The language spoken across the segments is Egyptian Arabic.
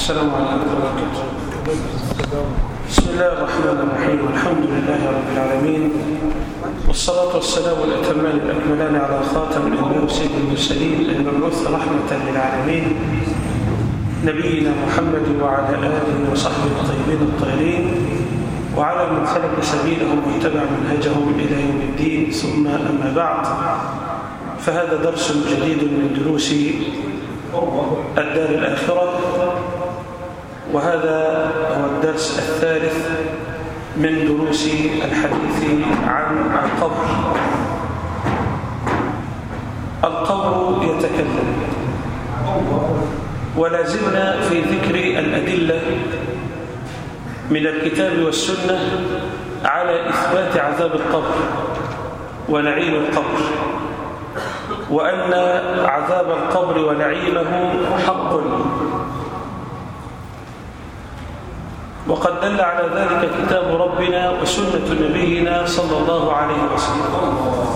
السلام عليكم ورحمة الله بسم الله الرحمن الرحيم والحمد لله رب العالمين والصلاة والسلام الأتمان الأكملان على خاتم الأنبياء وسيد المرسلين المبعوث رحمة للعالمين نبينا محمد وعلى آله وصحبه الطيبين الطاهرين وعلى من سلك سبيلهم واتبع منهجهم إلى يوم الدين ثم أما بعد فهذا درس جديد من دروس الدار الآخرة وهذا هو الدرس الثالث من دروس الحديث عن القبر القبر يتكلم ولا زلنا في ذكر الأدلة من الكتاب والسنة على إثبات عذاب القبر ونعيم القبر وأن عذاب القبر ونعيمه حق وقد دل على ذلك كتاب ربنا وسنة نبينا صلى الله عليه وسلم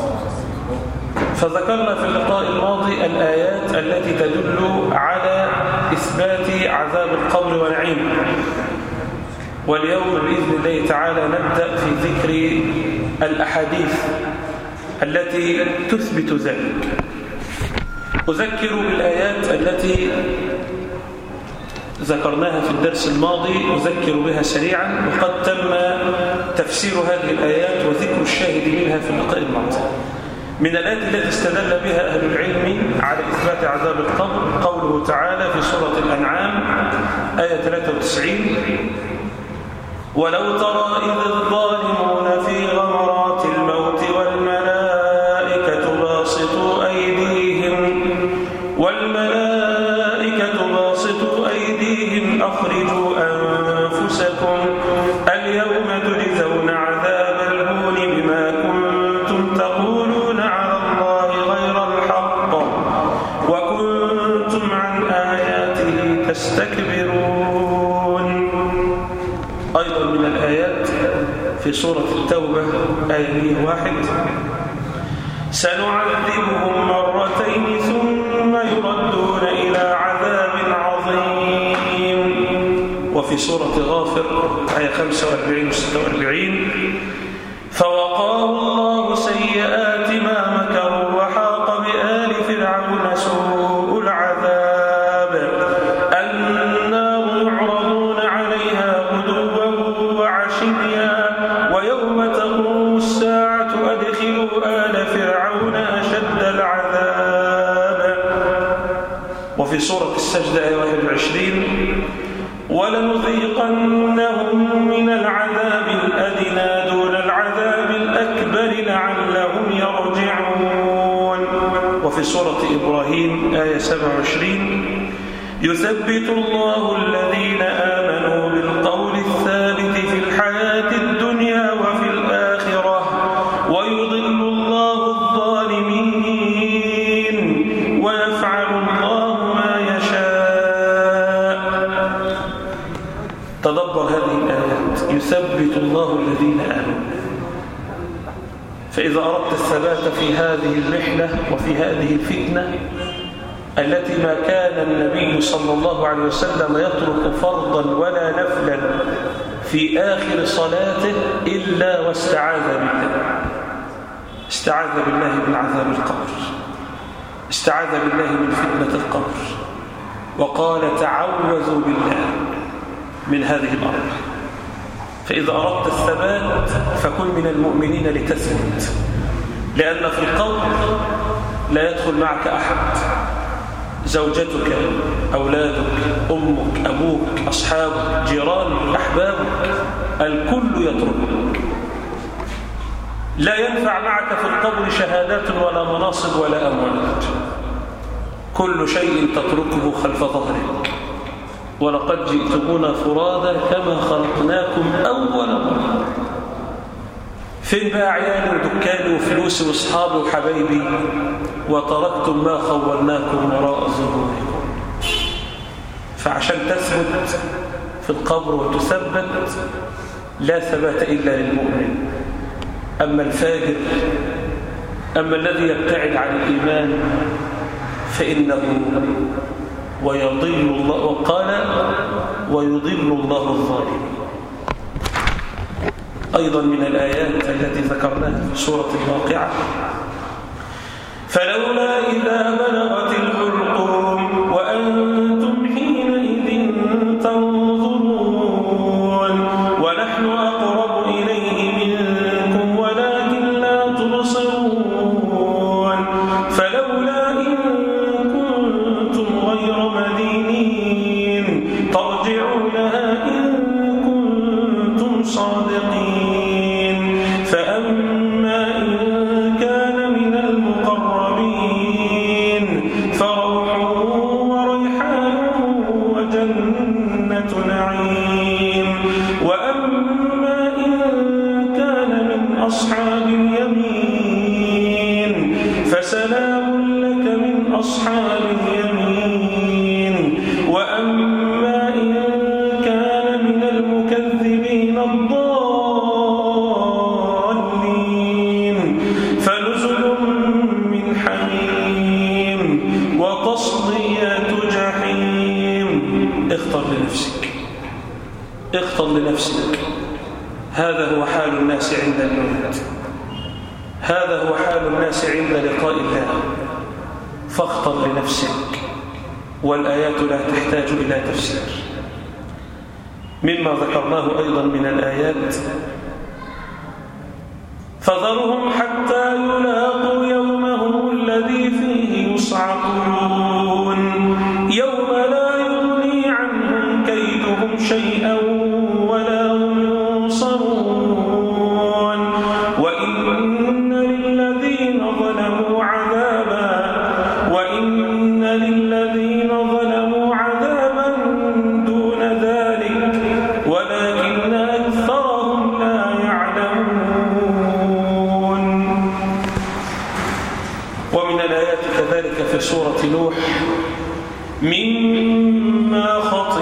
فذكرنا في اللقاء الماضي الآيات التي تدل على إثبات عذاب القبر ونعيمه واليوم بإذن الله تعالى نبدأ في ذكر الأحاديث التي تثبت ذلك أذكر بالآيات التي ذكرناها في الدرس الماضي أذكر بها سريعا وقد تم تفسير هذه الآيات وذكر الشاهد منها في اللقاء الماضي من الآيات التي استدل بها أهل العلم على إثبات عذاب القبر قوله تعالى في سورة الأنعام آية 93 ولو ترى إذ الظالمون في غمرات الموت والملائكة باسطوا أيديهم والملائكة باسطوا أيديهم أخرجوا أنفسكم اليوم تجزون عذاب الهون بما كنتم تقولون على الله غير الحق وكنتم عن آياته تستكبرون أيضا من الآيات في سورة التوبة آية واحد سنعذبهم مرتين ثم يردون إلى عذاب عظيم وفي سورة غافر آية 45 و 46 فوقاه الله سيئات ما مكروا وحاق بآل فرعون سوء العذاب النار يعرضون عليها غدوا وعشيا ويوم تقوم الساعة أدخلوا آل فرعون أشد العذاب وفي سورة السجدة آية 21 ولنذيقنهم من العذاب الأدنى دون العذاب الأكبر لعلهم يرجعون وفي سورة إبراهيم آية 27 يثبت الله الذين آمنوا بالقول الثابت في الحياة الدنيا وفي الآخرة ويضل الله الظالمين ويفعل الله ما يشاء تدبر هذه الآيات يثبت الله الذين آمنوا فإذا أردت الثبات في هذه المحنة وفي هذه الفتنة التي ما كان النبي صلى الله عليه وسلم يترك فرضا ولا نفلا في آخر صلاته إلا واستعاذ بالله استعاذ بالله من عذاب القبر استعاذ بالله من فتنة القبر وقال تعوذوا بالله من هذه الأرض فإذا أردت الثبات فكن من المؤمنين لتثبت لأن في القبر لا يدخل معك أحد زوجتك أولادك أمك أبوك أصحابك جيرانك أحبابك الكل يتركك لا ينفع معك في القبر شهادات ولا مناصب ولا أموالات كل شيء تتركه خلف ظهرك ولقد جئتمونا فرادا كما خلقناكم أول مرة فين بقى عيالي ودكاني وفلوسي واصحابي وحبايبي وتركتم ما خولناكم وراء ظهوركم فعشان تثبت في القبر وتثبت لا ثبات إلا للمؤمن أما الفاجر أما الذي يبتعد عن الإيمان فإنه ويضل الله وقال ويضل الله الظالمين أيضا من الآيات التي ذكرناها في سورة الواقعة فلولا إذا بلغت الحلقوم وأنتم حينئذ تنظرون ونحن أقرب إليه منكم ولكن لا تبصرون فلولا إن كنتم غير مدينين ترجعونها إن كنتم صادقين فأما إن كان من المقربين فروح وريحان وجنة نعيم وأما إن كان من أصحاب اليمين فسلام لك من أصحاب اليمين وأما إن كان من المكذبين الضالين فنزل من حميم وتصلية جحيم اختر لنفسك اختر لنفسك هذا هو حال الناس عند الموت هذا هو حال الناس عند لقاء الله فاختر لنفسك والآيات لا تحتاج إلى تفسير مما ذكرناه أيضا من الآيات فذرهم حتى يلاقوا يومهم الذي فيه يصعقون يوم لا يغني عنهم كيدهم شيئا ولا هم ينصرون وإن للذين ظلموا عذابا وإن للذين ظلموا عذابا دون ذلك ولكن أكثرهم لا يعلمون ومن الآيات كذلك في سورة نوح مما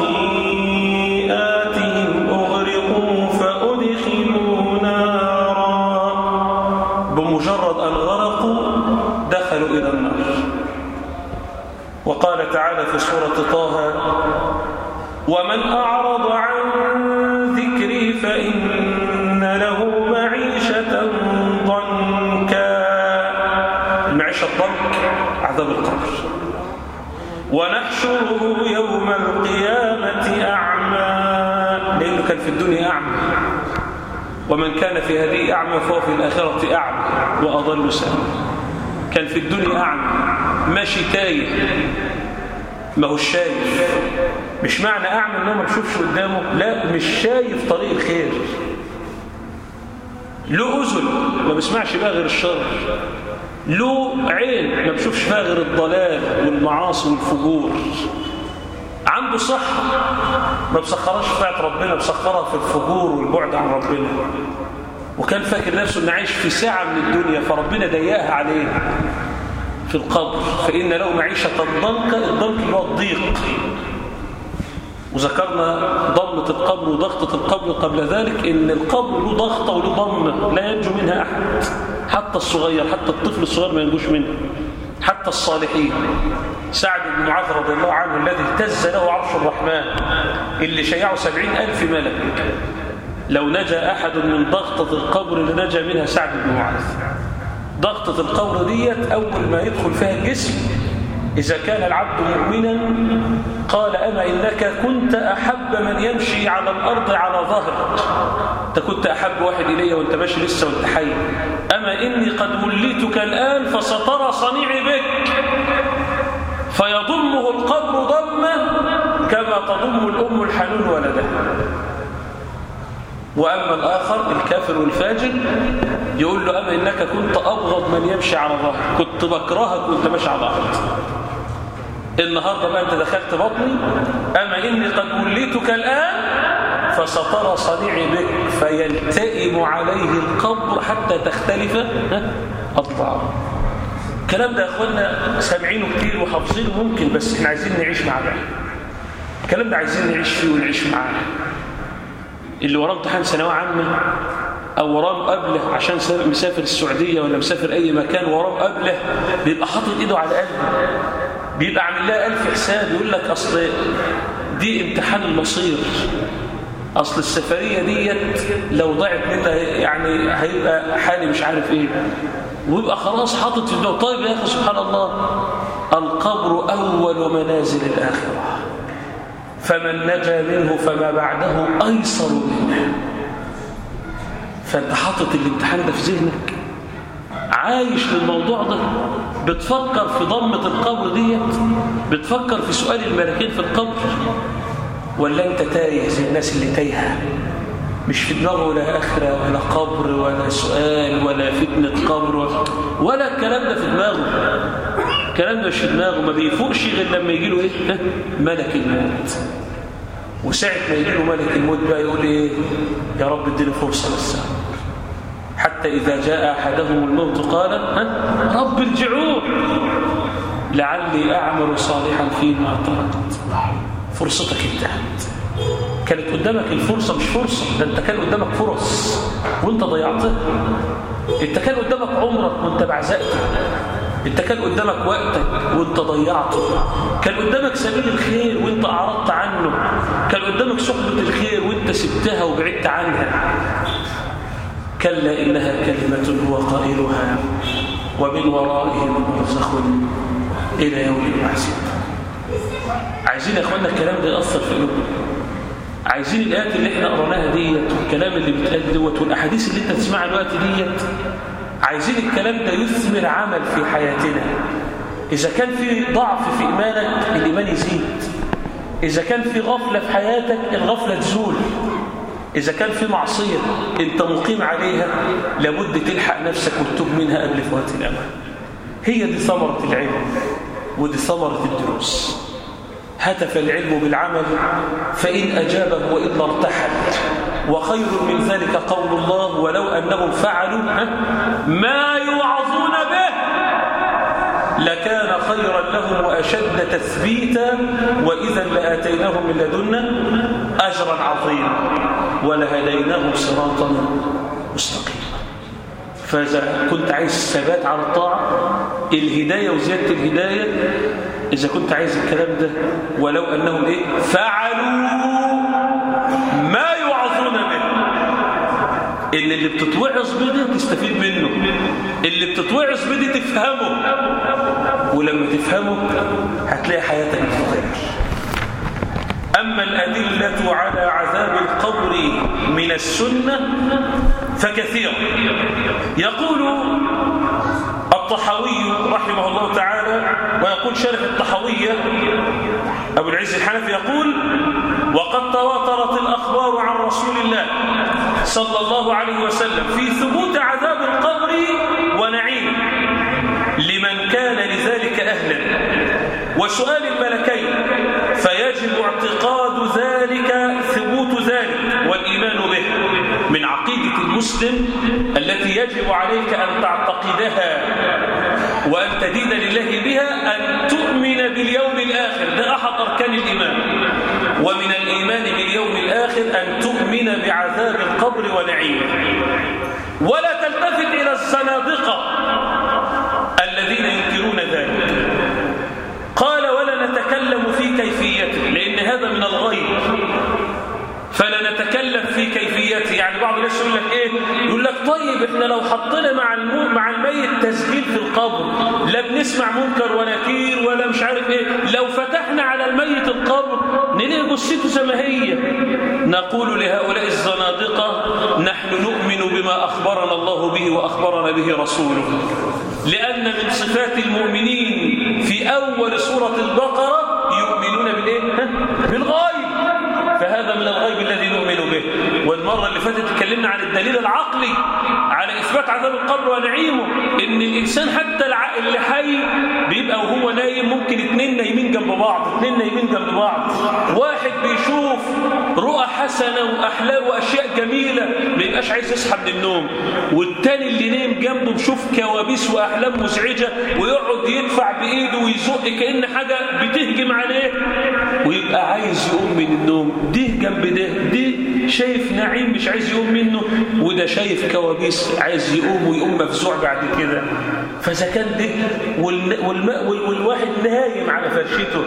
خطيئاتهم أغرقوا فأدخلوا نارا بمجرد أن غرقوا دخلوا إلى النار وقال تعالى في سورة طه ومن أعرض عن ذكري فإن له معيشة ضنكا المعيشة الضنك عذاب القبر ونحشره يوم القيامة أعمى لأنه كان في الدنيا أعمى ومن كان في هذه أعمى فهو في الآخرة أعمى وأضل سبيلا كان في الدنيا أعمى ماشي تايه ما هو شايف مش معنى أعمى أنه ما بيشوفش قدامه لا مش شايف طريق الخير له أذن ما بيسمعش بقى غير الشر له عين ما بيشوفش فيها غير الضلال والمعاصي والفجور عنده صحة ما بسخرهاش في طاعة ربنا بسخرها في الفجور والبعد عن ربنا وكان فاكر نفسه انه عايش في ساعة من الدنيا فربنا ضيقها عليه في القبر فإن له معيشة ضنكا الضنك اللي هو الضيق وذكرنا ضمة القبر وضغطة القبر قبل ذلك إن القبر له ضغطة وله ضمة لا ينجو منها أحد حتى الصغير حتى الطفل الصغير ما ينجوش منه حتى الصالحين سعد بن معاذ رضي الله عنه الذي اهتز له عرش الرحمن اللي شيعه سبعين ألف ملك لو نجا أحد من ضغطة القبر لنجا منها سعد بن معاذ ضغطة القبر ديت أول ما يدخل فيها الجسم إذا كان العبد مؤمنا قال أما إنك كنت أحب من يمشي على الأرض على ظهرك أنت كنت أحب واحد إلي وأنت ماشي لسه وأنت حي أما إني قد وليتك الآن فسترى صنيعي بك فيضمه القبر ضمة كما تضم الأم الحنون ولدها وأما الآخر الكافر والفاجر يقول له أما إنك كنت أبغض من يمشي على ظهرك كنت بكرهك وانت ماشي على ظهرك النهاردة بقى أنت دخلت بطني أما إني قد وليتك الآن فسترى صنيعي بك فيلتئم عليه القبر حتى تختلف أضلاعه الكلام ده يا أخوانا سامعينه كتير وحافظينه ممكن بس احنا عايزين نعيش مع ده الكلام ده عايزين نعيش فيه ونعيش معاه اللي وراه امتحان ثانويه عامه او وراه مقابله عشان مسافر السعوديه ولا مسافر اي مكان وراه مقابله بيبقى حاطط ايده على قلبه بيبقى عامل لها ألف حساب يقول لك أصل دي امتحان المصير أصل السفرية ديت لو ضاعت منها يعني هيبقى حالي مش عارف إيه ويبقى خلاص حاطط في دماغه طيب يا أخي سبحان الله القبر أول منازل الآخرة فمن نجا منه فما بعده أيسر منه فأنت حاطط الامتحان ده في ذهنك عايش للموضوع ده بتفكر في ضمة القبر ديت بتفكر في سؤال الملكين في القبر ولا انت تايه زي الناس اللي تايهه مش في دماغه ولا آخرة ولا قبر ولا سؤال ولا فتنة قبر ولا الكلام ده في دماغه الكلام ده مش في دماغه ما بيفوقش غير لما يجي له ايه ملك الموت وساعة ما يجي له ملك الموت بقى يقول ايه يا رب اديني فرصة بس حتى إذا جاء أحدهم الموت قال ها رب ارجعون لعلي أعمل صالحا فيما تركت فرصتك انتهت كانت قدامك الفرصة مش فرصة ده انت كان قدامك فرص وانت ضيعتها انت كان قدامك عمرك وانت بعزقته انت كان قدامك وقتك وانت ضيعته كان قدامك سبيل الخير وانت اعرضت عنه كان قدامك صحبة الخير وانت سبتها وبعدت عنها كلا إنها كلمة هو قائلها ومن ورائهم برزخ إلى يوم يبعثون عايزين يا اخوانا الكلام ده يأثر في قلوبنا عايزين الآيات اللي احنا قرناها ديت والكلام اللي بيتقال دوت والأحاديث اللي انت تسمعها دلوقتي ديت عايزين الكلام ده يثمر عمل في حياتنا إذا كان في ضعف في إيمانك الإيمان يزيد إذا كان في غفلة في حياتك الغفلة تزول إذا كان في معصية أنت مقيم عليها لابد تلحق نفسك وتتوب منها قبل فوات الأمل هي دي ثمرة العلم ودي ثمرة الدروس هتف العلم بالعمل فإن أجابه وإلا ارتحل وخير من ذلك قول الله ولو أنهم فعلوا ما يوعظون به لكان خيرا لهم وأشد تثبيتا وإذا لآتيناهم من لدنا أجرا عظيما ولهديناهم صراطا مستقيما فإذا كنت عايز الثبات على الطاعة الهداية وزيادة الهداية إذا كنت عايز الكلام ده ولو أنهم إيه فعلوا ما يوعظون به إن اللي بتتوعظ به ده تستفيد منه اللي بتتوعظ به ده تفهمه ولما تفهمه هتلاقي حياتك بتتغير أما الأدلة على عذاب القبر من السنة فكثيرة يقول الطحاوي رحمه الله تعالى ويقول شارح الطحاوية أبو العز الحنفي يقول وقد تواترت الأخبار عن رسول الله صلى الله عليه وسلم في ثبوت عذاب القبر ونعيم لمن كان لذلك أهلا وسؤال الملكين فيجب اعتقاد ذلك ثبوت ذلك والإيمان به من عقيدة المسلم التي يجب عليك أن تعتقدها وأن تدين لله بها أن تؤمن باليوم الآخر ده أحد أركان الإيمان ومن الإيمان باليوم الآخر أن تؤمن بعذاب القبر ونعيمه ولا تلتفت إلى الزنادقة الذين ينكرون ذلك قال ولا نتكلم في كيفيته لأن هذا من الغيب فلا نتكلم في كيفيته يعني بعض الناس يقول لك ايه يقول لك طيب احنا لو حطينا مع المو... مع الميت تسجيل في القبر لا بنسمع منكر ونكير ولا مش عارف ايه لو فتحنا على الميت القبر نلاقي جثته زي ما هي نقول لهؤلاء الزنادقه نحن نؤمن بما اخبرنا الله به واخبرنا به رسوله لان من صفات المؤمنين في اول سوره البقره يؤمنون بالايه بالغيب فهذا من الغيب الذي نؤمن به والمرة اللي فاتت اتكلمنا عن الدليل العقلي على إثبات عذاب القبر ونعيمه إن الإنسان حتى اللي حي بيبقى وهو نايم ممكن اتنين نايمين جنب بعض اتنين نايمين جنب بعض واحد بيشوف رؤى حسنة وأحلام وأشياء جميلة ما يبقاش عايز يصحى من النوم والتاني اللي نايم جنبه بيشوف كوابيس وأحلام مزعجة ويقعد يدفع بإيده ويزق كأن حاجة بتهجم عليه ويبقى عايز يقوم من النوم ده جنب ده ده شايف نعيم مش عايز يقوم منه وده شايف كوابيس عايز يقوم ويقوم مفزوع بعد كده فإذا كان ده وال... والم... والواحد نايم على فرشته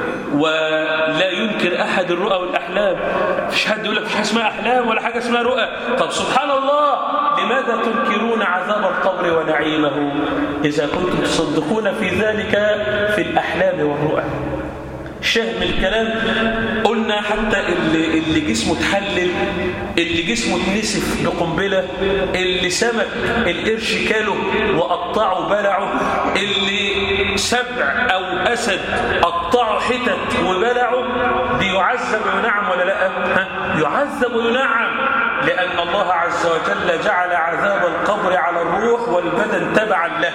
ولا ينكر أحد الرؤى والأحلام مفيش حد يقول لك مفيش حاجة اسمها أحلام ولا حاجة اسمها رؤى طب سبحان الله لماذا تنكرون عذاب القبر ونعيمه إذا كنتم تصدقون في ذلك في الأحلام والرؤى شهم الكلام قلنا حتى اللي, اللي جسمه اتحلل اللي جسمه اتنسف بقنبلة اللي سمك القرش كاله وقطعه بلعه اللي سبع أو أسد قطعه حتت وبلعه بيعذب وينعم ولا لا ها؟ يعذب وينعم لأن الله عز وجل جعل عذاب القبر على الروح والبدن تبعا له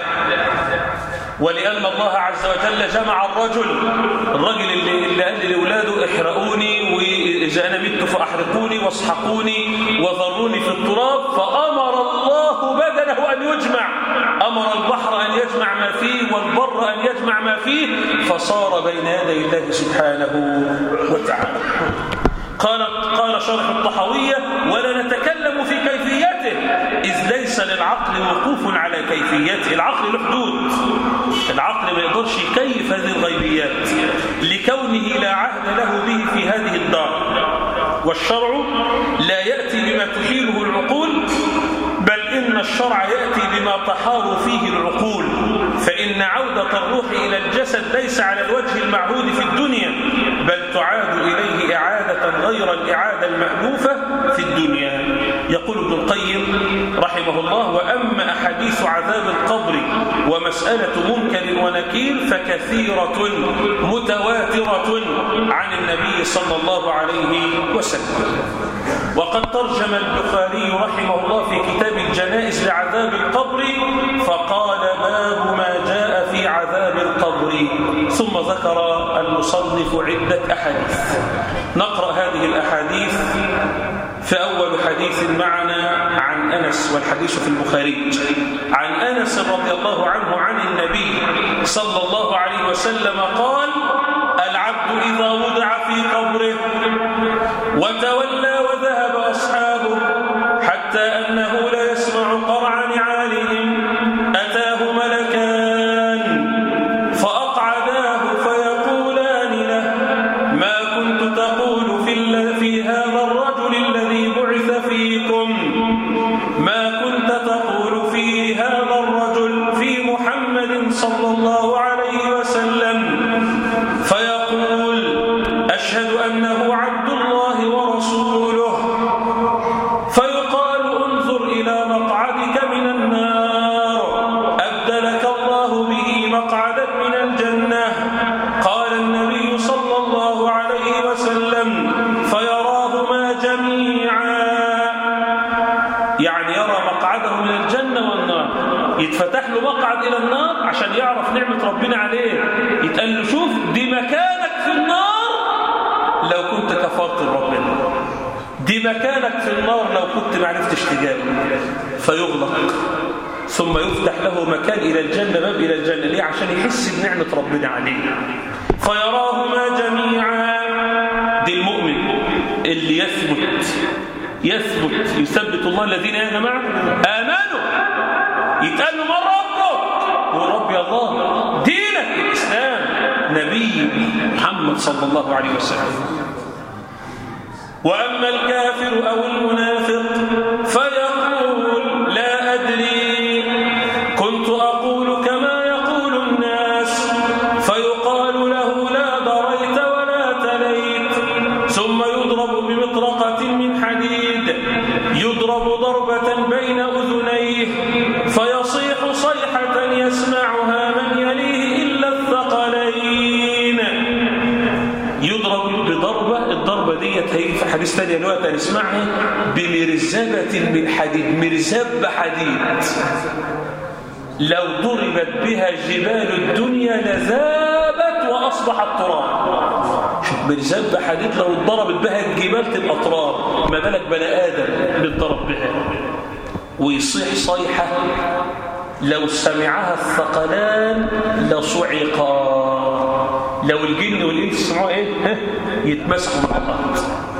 ولأن الله عز وجل جمع الرجل الرجل اللي, اللي قال لأولاده احرقوني وإذا أنا مت فأحرقوني واسحقوني وذروني في التراب فأمر الله بدنه أن يجمع أمر البحر أن يجمع ما فيه والبر أن يجمع ما فيه فصار بين يدي الله سبحانه وتعالى قال قال شرح الطحوية ولا نتكلم في كيفيته إذ ليس للعقل وقوف على كيفيته العقل له حدود العقل ما يقدرش يكيف هذه الغيبيات لكونه لا عهد له به في هذه الدار والشرع لا يأتي بما تحيله العقول بل إن الشرع يأتي بما تحار فيه العقول فإن عودة الروح إلى الجسد ليس على الوجه المعهود في الدنيا بل تعاد إليه إعادة غير الإعادة المألوفة في الدنيا يقول ابن القيم رحمه الله وأما أحاديث عذاب القبر ومسألة منكر ونكير فكثيرة متواترة عن النبي صلى الله عليه وسلم وقد ترجم البخاري رحمه الله في كتاب الجنائز لعذاب القبر فقال باب ما جاء في عذاب القبر ثم ذكر المصنف عدة أحاديث نقرأ هذه الأحاديث في أول حديث معنا عن أنس والحديث في البخاري عن أنس رضي الله عنه عن النبي صلى الله عليه وسلم قال العبد إذا وضع في قبره وتولى وذهب أصحابه حتى أنه لا يسمع قرع نعالهم أتاه ملكان فأقعداه فيقولان له ما كنت تقول في, في هذا الرجل الذي بعث فيكم ما كنت تقول في هذا الرجل في محمد صلى الله عليه وسلم فيقول أشهد أنه عبد الله ورسوله فيقال انظر إلى مقعدك من النار أبدلك الله به مقعدا من الجنة قال النبي صلى الله عليه وسلم فيراهما جميعا يعني يرى مقعده من الجنة والنار يتفتح له مقعد إلى النار عشان يعرف نعمة ربنا عليه يتقال له شوف دي مكانك في النار لو كنت كفرت ربنا دي مكانك في النار لو كنت ما عرفتش تجاوب فيغلق ثم يفتح له مكان إلى الجنة باب إلى الجنة ليه عشان يحس بنعمة ربنا عليه فيراهما جميعا دي المؤمن اللي يثبت يثبت يثبت الله الذين يا جماعة آمنوا يتقال له من ربك وربي الله دينك الإسلام نبي محمد صلى الله عليه وسلم وأما الكافر أو المنافق فيقول لا أدري كنت أقول كما يقول الناس فيقال له لا دريت ولا تليت ثم يضرب بمطرقة من حديد يضرب ضربة بين أذنيه فيصيح صيحة يسمعها من يليه إلا الثقلين يضرب بضربة الضربة ديت هي في حديث ثاني الوقت هنسمعها بمرزبة من حديد مرزبة حديد لو ضربت بها جبال الدنيا لذابت وأصبحت تراب شوف مرزبة حديد لو اتضربت بها الجبال تبقى تراب ما بالك بني آدم بيتضرب بها ويصيح صيحة لو سمعها الثقلان لصعقا لو الجن والإنس سمعوا إيه ها؟ يتمسحوا مع الأرض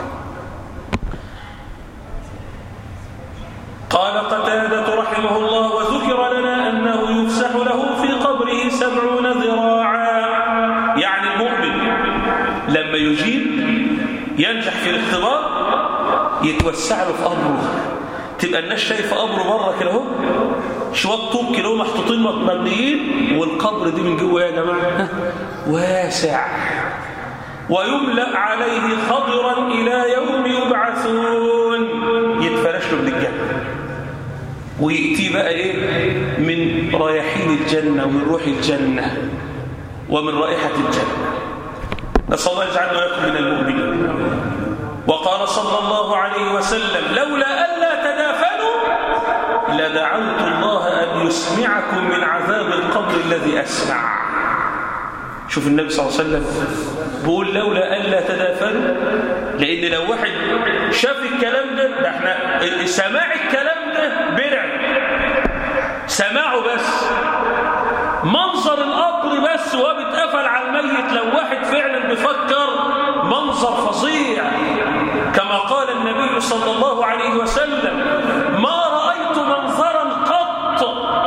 قال قتادة رحمه الله وذكر لنا أنه يفسح له في قبره سبعون ذراعا يعني المؤمن لما يجيب ينجح في الاختبار يتوسع له في قبره تبقى الناس شايفه قبره بره كده اهو شويه طوب كده محطوطين مبنيين والقبر دي من جوه يا جماعه واسع ويملا عليه خضرا الى يوم يبعثون يتفرش له من الجنه ويأتي بقى إيه من رياحين الجنة ومن روح الجنة ومن رائحة الجنة نسأل الله يجعلنا ويكون من المؤمنين وقال صلى الله عليه وسلم لولا ألا تدافنوا لدعوت الله أن يسمعكم من عذاب القبر الذي أسمع شوف النبي صلى الله عليه وسلم بيقول لولا ألا تدافنوا لأن لو واحد شاف الكلام ده ده احنا سماع الكلام ده برع سماعه بس منظر القبر بس وهو بيتقفل على الميت لو واحد فعلا بيفكر منظر فظيع كما قال النبي صلى الله عليه وسلم ما رأيت منظرا قط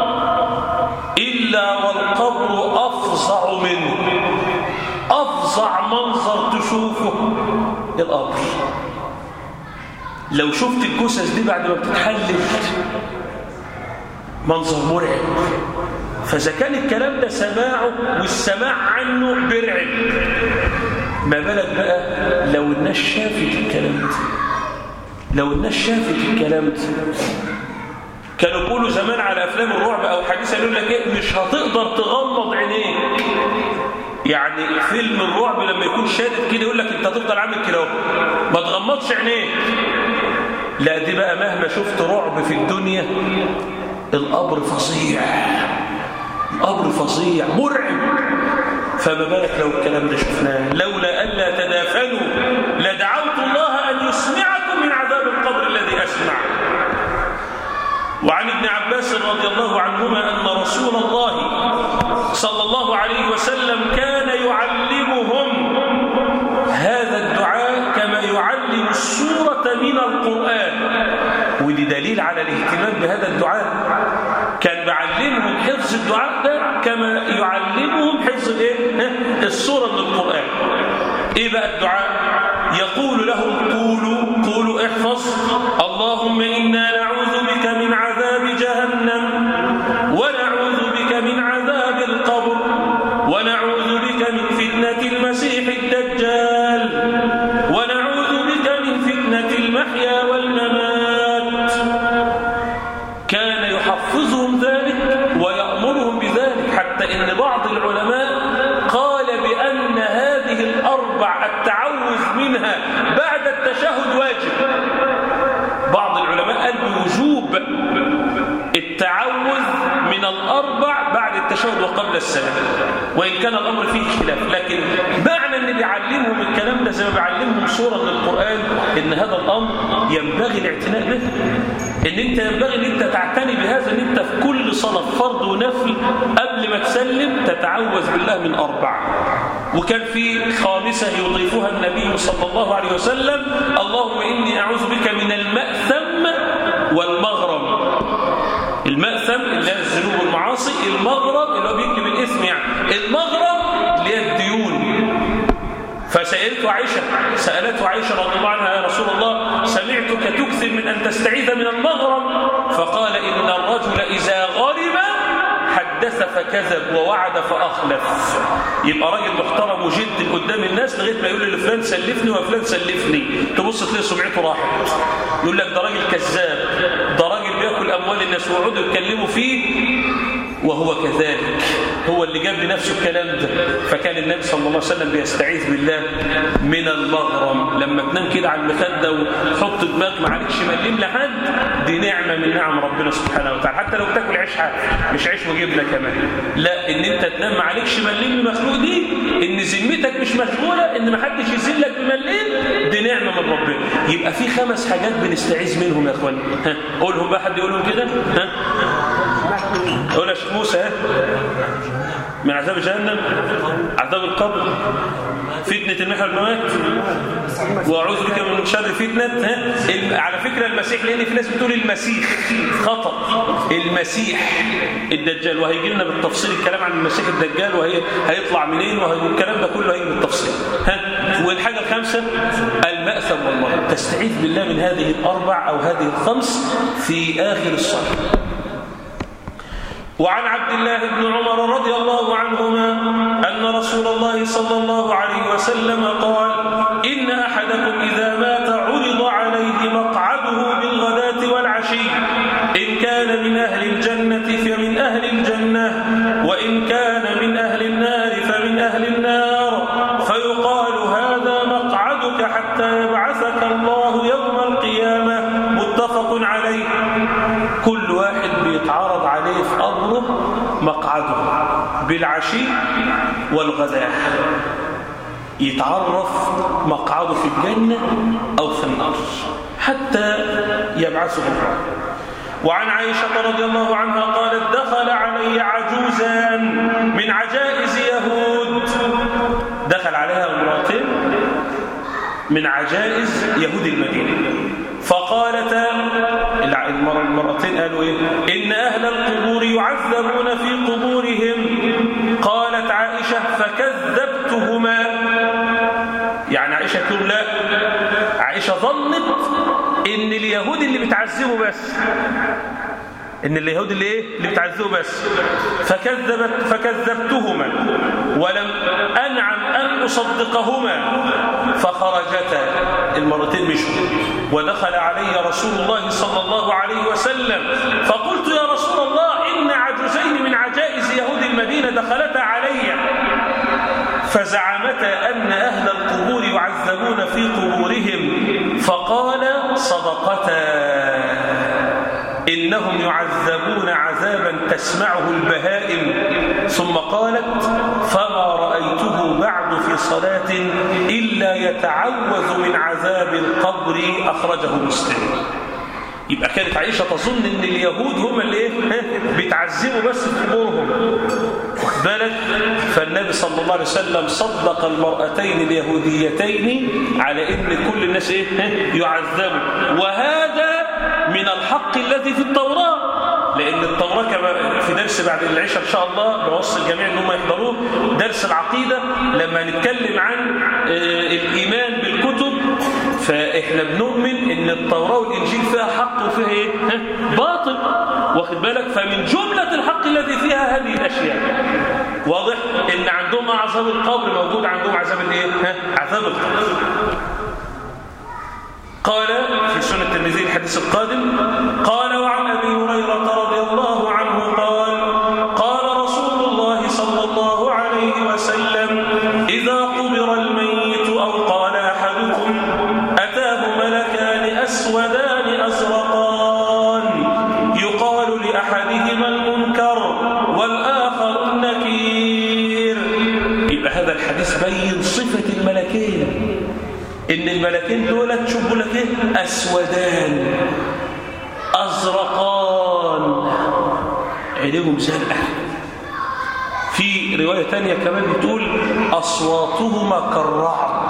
إلا والقبر أفظع منه أفظع منظر تشوفه القبر لو شفت الجثث دي بعد ما بتتحلل منظر مرعب فإذا كان الكلام ده سماعه والسماع عنه برعب ما بالك بقى لو الناس شافت الكلام ده لو الناس شافت الكلام ده كانوا يقولوا زمان على أفلام الرعب أو حديثة يقول لك إيه مش هتقدر تغمض عينيك يعني فيلم الرعب لما يكون شادد كده يقول لك انت هتفضل عامل كده ما تغمضش عينيك لا دي بقى مهما شفت رعب في الدنيا القبر فظيع القبر فظيع مرعب فما بالك لو الكلام ده شفناه لولا ألا تدافنوا لدعوت الله أن يسمعكم من عذاب القبر الذي أسمع وعن ابن عباس رضي الله عنهما أن رسول الله صلى الله عليه وسلم كان يعلمهم هذا الدعاء كما يعلم السورة من القرآن ودي دليل على الاهتمام بهذا الدعاء كان بيعلمهم حفظ الدعاء ده كما يعلمهم حفظ الايه السورة من القرآن ايه بقى الدعاء يقول لهم قولوا قولوا احفظ اللهم إنا نعوذ بك من عذاب جهنم ونعوذ بك من عذاب القبر ونعوذ بك من فتنة المسيح الدجال ونعوذ بك من فتنة المحيا والممات كان يحفظهم ذلك ويأمرهم بذلك حتى إن بعض العلماء قال بأن هذه الأربع التعوذ منها بعد التشهد واجب بعض العلماء قال بوجوب التعوذ من الأربع بعد التشهد وقبل السلام وإن كان الأمر فيه خلاف لكن معنى أن بيعلمهم الكلام ده زي ما بيعلمهم سورة من القرآن إن هذا الأمر ينبغي الاعتناء به إن أنت ينبغي أن أنت تعتني بهذا أن أنت في كل صلاة فرض ونفل قبل ما تسلم تتعوذ بالله من أربع وكان في خامسة يضيفها النبي صلى الله عليه وسلم اللهم إني أعوذ بك من المأثم والمغرم المأثم اللي هي الذنوب والمعاصي المغرب اللي هو بيكتب الاسم يعني المغرب اللي هي الديون فسألت عائشة سألته عائشة رضي الله عنها يا رسول الله سمعتك تكثر من أن تستعيذ من المغرب فقال إن الرجل إذا غرب حدث فكذب ووعد فأخلف يبقى راجل محترم وجد قدام الناس لغاية ما يقول لفلان سلفني وفلان سلفني تبص تلاقي سمعته راحت يقول لك ده راجل كذاب ده راجل بياكل أموال الناس ويقعدوا يتكلموا فيه وهو كذلك هو اللي جاب لنفسه الكلام ده فكان النبي صلى الله عليه وسلم بيستعيذ بالله من المغرم لما تنام كده على المخده وحط دماغك ما عليكش مليم لحد دي نعمه من نعم ربنا سبحانه وتعالى حتى لو بتاكل عيش حاف مش عيش وجبنه كمان لا ان انت تنام ما عليكش مليم مخلوق دي ان ذمتك مش مشغوله ان ما حدش يذلك بمليم دي نعمه من ربنا يبقى في خمس حاجات بنستعيذ منهم يا اخوان ها قولهم بقى حد يقولهم كده ها قول يا شيخ موسى ها من عذاب جهنم عذاب القبر فتنة المحر الموات وأعوذ بك من شر فتنة ها؟ على فكرة المسيح لأن في ناس بتقول المسيح خطأ المسيح الدجال وهيجي لنا بالتفصيل الكلام عن المسيح الدجال وهي هيطلع منين والكلام ده كله هيجي بالتفصيل ها والحاجة الخامسة المأثم والله تستعيذ بالله من هذه الأربع أو هذه الخمس في آخر الصلاة وعن عبد الله بن عمر رضي الله عنهما أن رسول الله صلى الله عليه وسلم قال إن أحدكم إذا مات عرض عليه مقعده بالغداة والعشي إن كان من أهل الجنة فمن أهل الجنة وإن كان من أهل النار فمن أهل النار فيقال هذا مقعدك حتى يبعثك الله يوم القيامة متفق عليه كل واحد بيتعرض عليه في قبره مقعده بالعشي والغداء يتعرف مقعده في الجنة أو في النار حتى يبعثه الله وعن عائشة رضي الله عنها قالت دخل علي عجوزان من عجائز يهود دخل عليها امرأتين من عجائز يهود المدينة فقالتا المرأتين قالوا إيه إن أهل القبور يعذبون في قبورهم قالت عائشة فكذبتهما يعني عائشة تقول لا عائشة ظنت إن اليهود اللي بتعذبوا بس ان اليهود اللي ايه اللي بتعذبوا بس فكذبت فكذبتهما ولم انعم ان اصدقهما فخرجتا المرتين مشوا ودخل علي رسول الله صلى الله عليه وسلم فقلت يا رسول الله ان عجوزين من عجائز يهود المدينه دخلتا علي فزعمتا ان اهل القبور يعذبون في قبورهم فقال صدقتا إنهم يعذبون عذابا تسمعه البهائم ثم قالت فما رأيته بعد في صلاة إلا يتعوذ من عذاب القبر أخرجه مسلم يبقى كانت عائشة تظن ان اليهود هم اللي ايه بيتعذبوا بس في قبورهم واخد بالك فالنبي صلى الله عليه وسلم صدق المرأتين اليهوديتين على ان كل الناس ايه يعذبوا وهذا من الحق الذي في التوراة لأن التوراة كما في درس بعد العشاء إن شاء الله بوصي الجميع أنهم يحضروه درس العقيدة لما نتكلم عن الإيمان بالكتب فإحنا بنؤمن أن التوراة والإنجيل فيها حق وفيها إيه؟ باطل واخد بالك فمن جملة الحق الذي فيها هذه الأشياء واضح أن عندهم عذاب القبر موجود عندهم عذاب الإيه؟ عذاب القبر قال في سنة الترمذي الحديث القادم قال وعن أبي هريرة رضي الله عنه قال قال رسول الله صلى الله عليه وسلم إذا قبر الميت أو قال أحدكم أتاه ملكان أسودان أزرقان يقال لأحدهما المنكر والآخر النكير يبقى هذا الحديث بين صفة الملكين ان الملكين دول تشوفوا لك ايه اسودان ازرقان عينيهم زرقاء في روايه ثانيه كمان بتقول اصواتهما كالرعد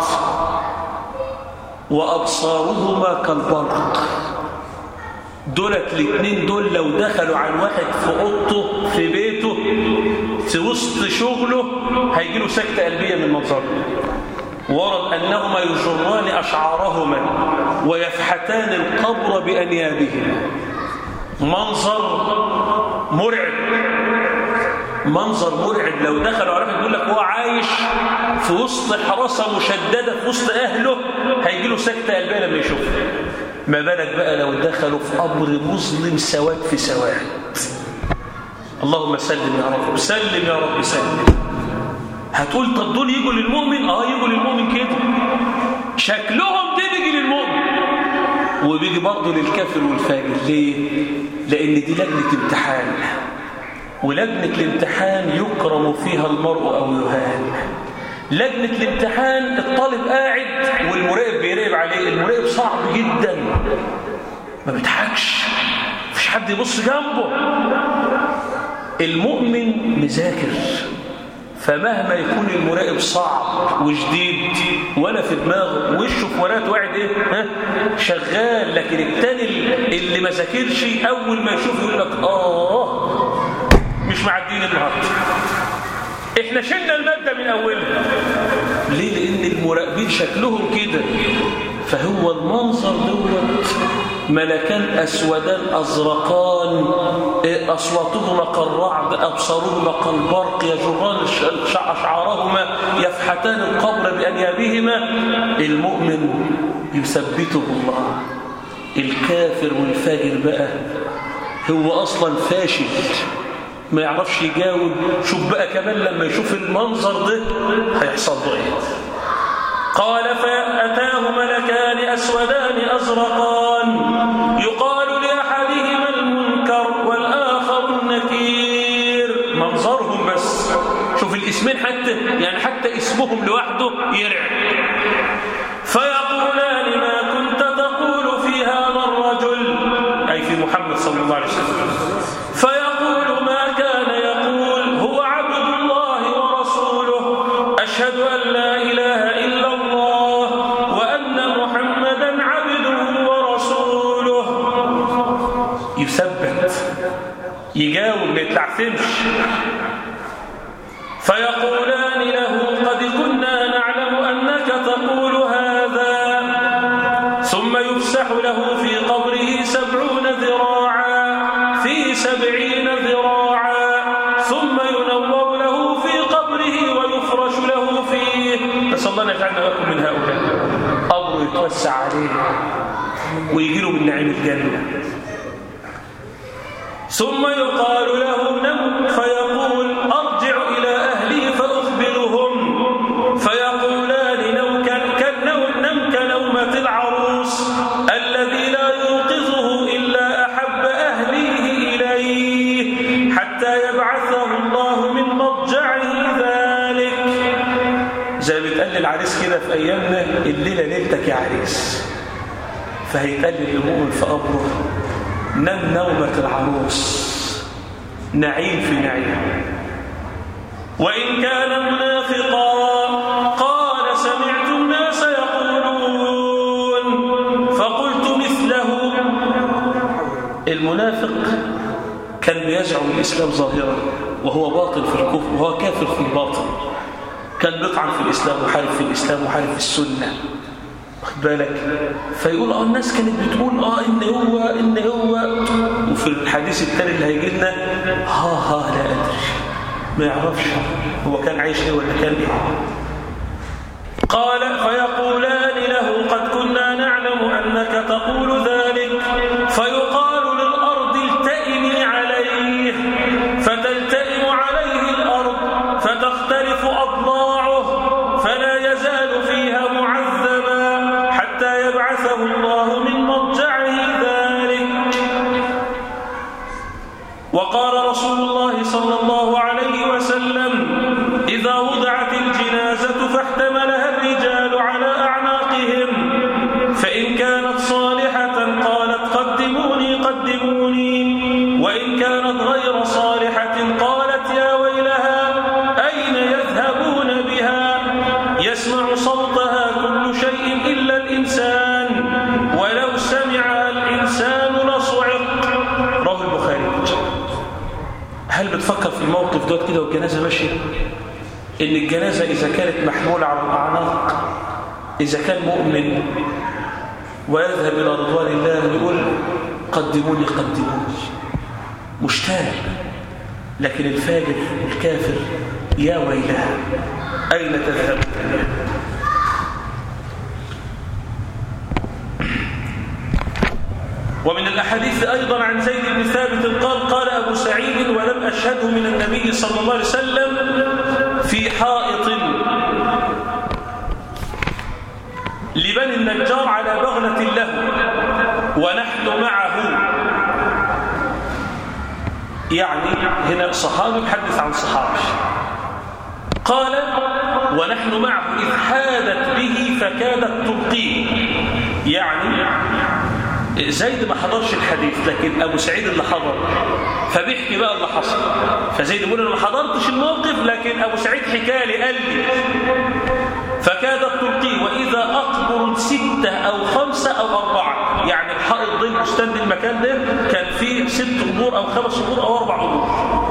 وابصارهما كالبرق دولت الاثنين دول لو دخلوا عن واحد في اوضته في بيته في وسط شغله هيجي له سكته قلبيه من منظره ورد أنهما يجران أشعارهما ويفحتان القبر بأنيابهما منظر مرعب منظر مرعب لو دخلوا على يقول لك هو عايش في وسط حراسة مشددة في وسط أهله هيجي له سكتة قلبية لما يشوفه ما بالك بقى لو دخلوا في قبر مظلم سواد في سواد اللهم سلم يا رب سلم يا رب سلم هتقول طب دول يجوا للمؤمن اه يجوا للمؤمن كده شكلهم ده بيجي للمؤمن وبيجي برضه للكافر والفاجر ليه لان دي لجنه امتحان ولجنه الامتحان يكرم فيها المرء او يهان لجنه الامتحان الطالب قاعد والمراقب بيراقب عليه المراقب صعب جدا ما بيضحكش مفيش حد يبص جنبه المؤمن مذاكر فمهما يكون المراقب صعب وجديد ولا في دماغه وشه في ورقه واحد ايه ها شغال لكن التاني اللي ما ذاكرش اول ما يشوف يقول لك اه مش معديين النهارده احنا شلنا الماده من اولها ليه لان المراقبين شكلهم كده فهو المنظر دوت ملكان أسودان أزرقان أصواتهما كالرعد أبصارهما كالبرق يجران أشعارهما يفحتان القبر بأنيابهما المؤمن يثبته الله الكافر والفاجر بقى هو أصلا فاشل ما يعرفش يجاوب شوف بقى كمان لما يشوف المنظر ده هيحصل له ايه قال فأتاه ملكان أسودان أزرقان يقال لأحدهما المنكر والآخر النكير منظرهم بس شوف الاسمين حتى يعني حتى اسمهم لوحده يرعب فيقولان ما كنت تقول في هذا الرجل أي في محمد صلى الله عليه وسلم فيقول ما كان يقول هو عبد الله ورسوله أشهد أن لا إله إلا الله وأن محمدا عبده ورسوله يثبت يجاوب ما يتلعثمش فيقولان له قد كنا نعلم أنك تقول هذا ثم يفسح له في قبره سبعون ذراعا في سبعين ذراعا ثم ينور له في قبره ويفرش له فيه نسأل الله أن يجعلنا لكم من هؤلاء قبره يتوسع عليه ويجي له من نعيم الجنة ثم يقال له نم فيقول أرجع إلى أهلي فأخبرهم فيقولان لو كان نم كنومة العروس الذي لا يوقظه إلا أحب أهليه إليه حتى يبعثه الله من مضجعه ذلك زي ما بيتقال للعريس كده في أيامنا الليلة ليلتك يا عريس فهيتقال للمؤمن في قبره نم نومة العروس نعيم في نعيم وإن كان منافقا قال سمعت الناس يقولون فقلت مثله المنافق كان بيزعم الإسلام ظاهرا وهو باطل في الكفر وهو كافر في الباطل كان بيطعن في الإسلام وحارب في الإسلام وحارب في السنة واخد بالك فيقول اه الناس كانت بتقول اه ان هو ان هو وفي الحديث التاني اللي هيجي لنا ها ها لا ادري ما يعرفش هو كان عايش ايه ولا كان ايه قال فيقولان له قد كنا نعلم انك تقول ذلك فيقال للارض التئمي عليه فتلتئم عليه الارض فتختلف اضلاعه فلا يزال فيها معذبا حتى يبعثه الله من مضجعه ذلك وقال رسول الله صلى الله عليه وسلم إذا وضعت الجنازة فاحتملها الرجال على أعناقهم فإن كانت صالحة قالت قدموني قدموني وإن كانت غير صالحة قالت يا ويلها أين يذهبون بها يسمع صوتها كل شيء إلا الإنسان ولو سمع الإنسان لصعق رواه البخاري هل بتفكر في الموقف دوت كده والجنازة ماشية إن الجنازة إذا كانت محمولة على الأعناق إذا كان مؤمن ويذهب إلى رضوان الله ويقول قدموني قدموني مشتاق لكن الفاجر والكافر يا ويلها أين تذهب ومن الأحاديث أيضا عن زيد بن ثابت قال قال أبو سعيد ولم أشهده من النبي صلى الله عليه وسلم في حائط لبني النجار على بغلة له ونحن معه يعني هنا صحابي يحدث عن صحابي قال ونحن معه إذ حادت به فكادت تبقيه يعني زيد ما حضرش الحديث لكن أبو سعيد اللي حضر فبيحكي بقى اللي حصل فزيد بيقول أنا ما حضرتش الموقف لكن أبو سعيد حكى لي قال لي فكادت تلقيه وإذا أقبر ستة أو خمسة أو أربعة يعني الحائط ضي البستان دي المكان ده كان فيه ست قبور أو خمس قبور أو أربع قبور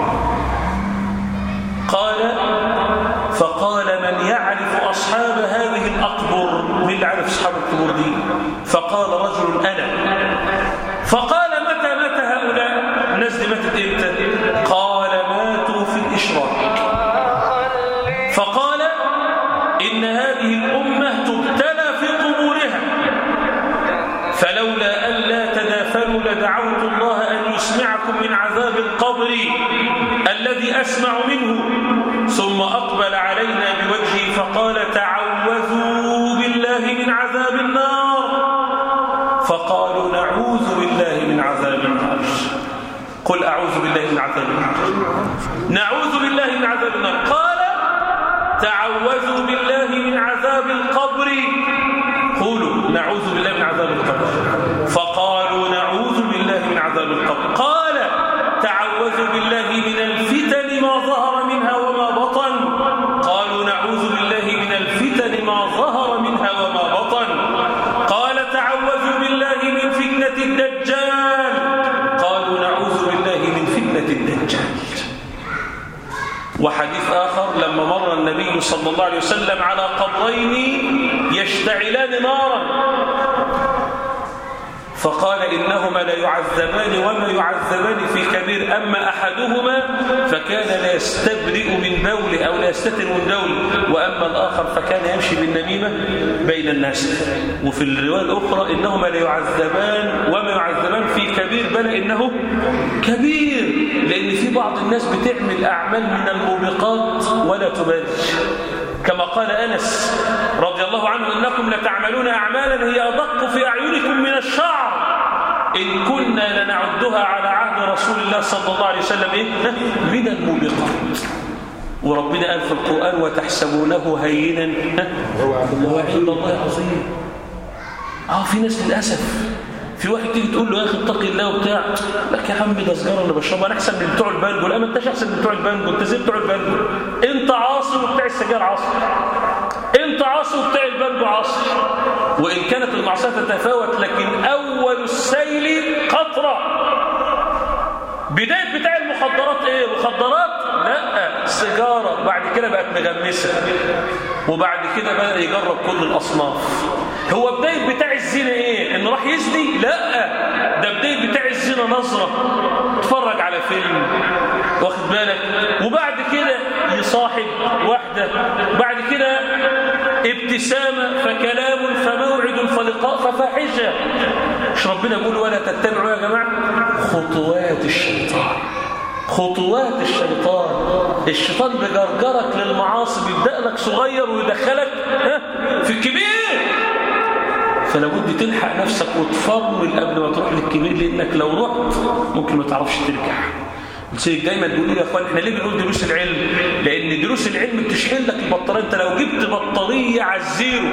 قال فقال من يعرف أصحاب هذه الأقبر من اللي عرف أصحاب القبور دي فقال رجل أنا فقال متى مات هؤلاء الناس دي ماتت إمتى قال ماتوا في الإشراك فقال إن هذه الأمة تبتلى في قبورها فلولا أن لا تدافنوا لدعوت الله أن يسمعكم من عذاب القبر الذي أسمع منه ثم أقبل علينا بوجهه فقال تعوذوا بالله من عذاب النار فقالوا نعوذ بالله من عذاب النار قل أعوذ بالله من عذاب النار نعوذ بالله من عذاب النار قال تعوذوا بالله من عذاب القبر قولوا نعوذ بالله من عذاب القبر فقالوا نعوذ بالله من عذاب القبر قال تعوذوا بالله من الفتن ما ظهر منها وما بطن قالوا نعوذ بالله من الفتن ما ظهر منها وما بطن قال تعوذوا بالله من فتنة الدجال قالوا نعوذ بالله من فتنة الدجال وحديث آخر لما مر النبي صلى الله عليه وسلم على قبرين يشتعلان نارا فقال إنهما لا يعذبان وما يعذبان في كبير أما أحدهما فكان لا يستبرئ من بول أو لا يستتر من بول وأما الآخر فكان يمشي بالنميمة بين الناس وفي الرواية الأخرى إنهما لا يعذبان وما يعذبان في كبير بل إنه كبير لأن في بعض الناس بتعمل أعمال من الموبقات ولا تبالي كما قال أنس رضي الله عنه إنكم لتعملون أعمالا هي أدق في أعينكم من الشعر إن كنا لنعدها على عهد رسول الله صلى الله عليه وسلم إيه؟ من الموبقات وربنا قال في القرآن وتحسبونه هينا وهو عند الله عظيم آه في ناس للأسف في واحد تيجي تقول له يا اخي اتقي الله وبتاع لك يا عم ده سجاره اللي بشربها انا احسن من بتوع البانجو لا ما انتش احسن من بتوع البانجو انت زي بتوع البانجو انت عاصي وبتاع السجاير عاصي انت عاصي وبتاع البانجو عاصي وان كانت المعصيه تتفاوت لكن اول السيل قطره بدايه بتاع المخدرات ايه مخدرات لا سيجاره بعد كده بقت مغمسه وبعد كده بدا يجرب كل الاصناف هو بداية بتاع الزنا ايه انه راح يزني لا ده بداية بتاع الزنا نظرة اتفرج على فيلم واخد بالك وبعد كده يصاحب واحدة بعد كده ابتسامة فكلام فموعد فلقاء ففاحشة مش ربنا يقول ولا تتبعوا يا جماعة خطوات الشيطان خطوات الشيطان الشيطان بجرجرك للمعاصي بيبدأ لك صغير ويدخلك في الكبير فلا بد تلحق نفسك وتفرمل قبل ما تروح للكبير لانك لو رحت ممكن ما تعرفش ترجع لذلك دايما بيقولوا يا اخوان احنا ليه بنقول دروس العلم لان دروس العلم بتشحن لك البطاريه انت لو جبت بطاريه على الزيرو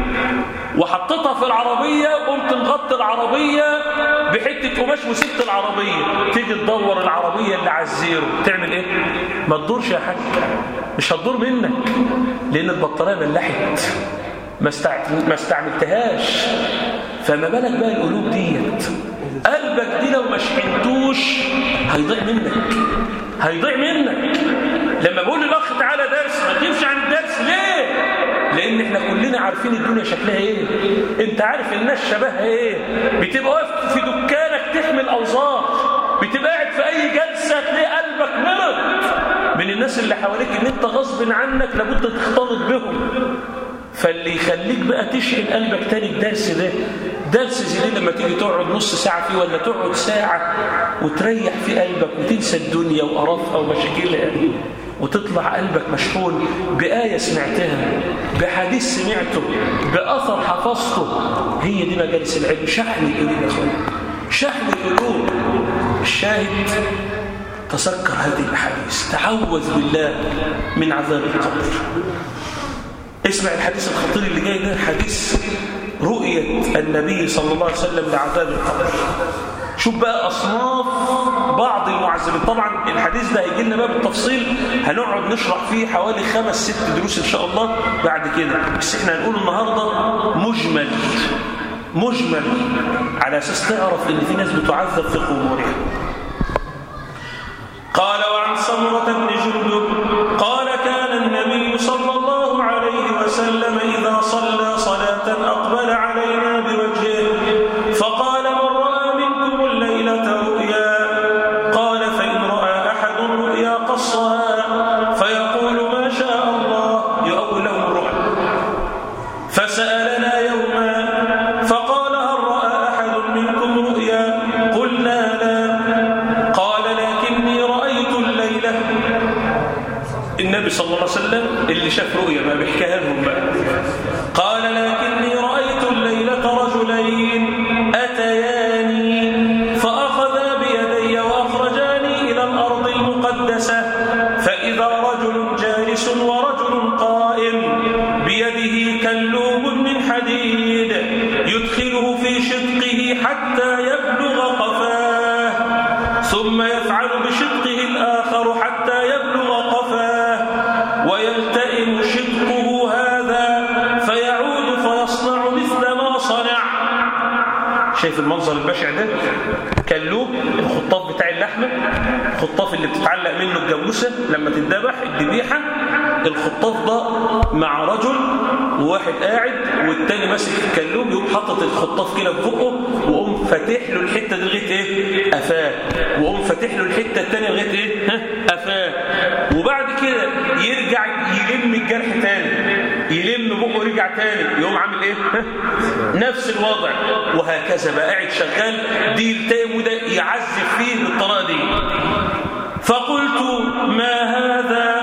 وحطيتها في العربيه وقمت مغطي العربيه بحته قماش وسبت العربيه تيجي تدور العربيه اللي على الزيرو تعمل ايه ما تدورش يا حاج مش هتدور منك لان البطاريه ملحت ما ما استعملتهاش فما بالك بقى القلوب ديت قلبك دي لو ما شحنتوش هيضيع منك هيضيع منك لما بقول للاخ تعالى درس ما تجيبش عن الدرس ليه لان احنا كلنا عارفين الدنيا شكلها ايه انت عارف الناس شبهها ايه بتبقى واقف في دكانك تحمل اوزار بتبقى قاعد في اي جلسه تلاقي قلبك مرض من الناس اللي حواليك ان انت غصب عنك لابد تختلط بهم فاللي يخليك بقى تشحن قلبك تاني الدرس ده درس زي ده لما تيجي تقعد نص ساعة فيه ولا تقعد ساعة وتريح في قلبك وتنسى الدنيا وقرفها ومشاكلها وتطلع قلبك مشحون بآية سمعتها بحديث سمعته بأثر حفظته هي دي مجالس العلم شحن القلوب يا اخوان شحن القلوب الشاهد تذكر هذه الأحاديث تعوذ بالله من عذاب القبر اسمع الحديث الخطير اللي جاي ده حديث رؤية النبي صلى الله عليه وسلم لعذاب القبر شوف بقى أصناف بعض المعذبين طبعا الحديث ده هيجي لنا بقى بالتفصيل هنقعد نشرح فيه حوالي خمس ست دروس إن شاء الله بعد كده بس احنا هنقول النهاردة مجمل مجمل على أساس تعرف إن في ناس بتعذب في قبورها قال وعن سمرة بن جندب قال كان النبي صلى الله عليه وسلم إذا صلى صلاة أقبل علينا بوجهه فقال من رأى منكم الليلة رؤيا قال فإن رأى أحد رؤيا قصها فيقول ما شاء الله يؤول له الرؤيا فسألنا يوما فقال هل رأى أحد منكم رؤيا قلنا لا قال لكني رأيت الليلة النبي صلى الله عليه وسلم اللي شاف رؤيا ما بيحكيها لهم بقى قال لكني رأيت الليلة رجلين أتياني فأخذا بيدي وأخرجاني إلى الأرض المقدسة فإذا رجل جالس ورجل قائم بيده كلوب من حديد يدخله في شدقه حتى يبلغ قفاه ثم يفعل بشدقه الآخر حتى يبلغ قفاه ويلتئم شدقه هذا فيعود فيصنع مثل ما صنع شايف المنظر البشع ده كلوب الخطاف بتاع اللحمة الخطاف اللي بتتعلق منه الجاموسة لما تتذبح الذبيحة الخطاف ده مع رجل وواحد قاعد والتاني ماسك الكلوب يقوم حاطط الخطاف كده في بقه وقوم فاتح له الحته دي لغايه ايه قفاه وقوم فاتح له الحته الثانيه لغايه ايه ها قفاه وبعد كده يرجع يلم الجرح تاني يلم بقه يرجع تاني يقوم عامل ايه ها نفس الوضع وهكذا بقى قاعد شغال دي يلتئم وده يعذب فيه بالطريقه دي فقلت ما هذا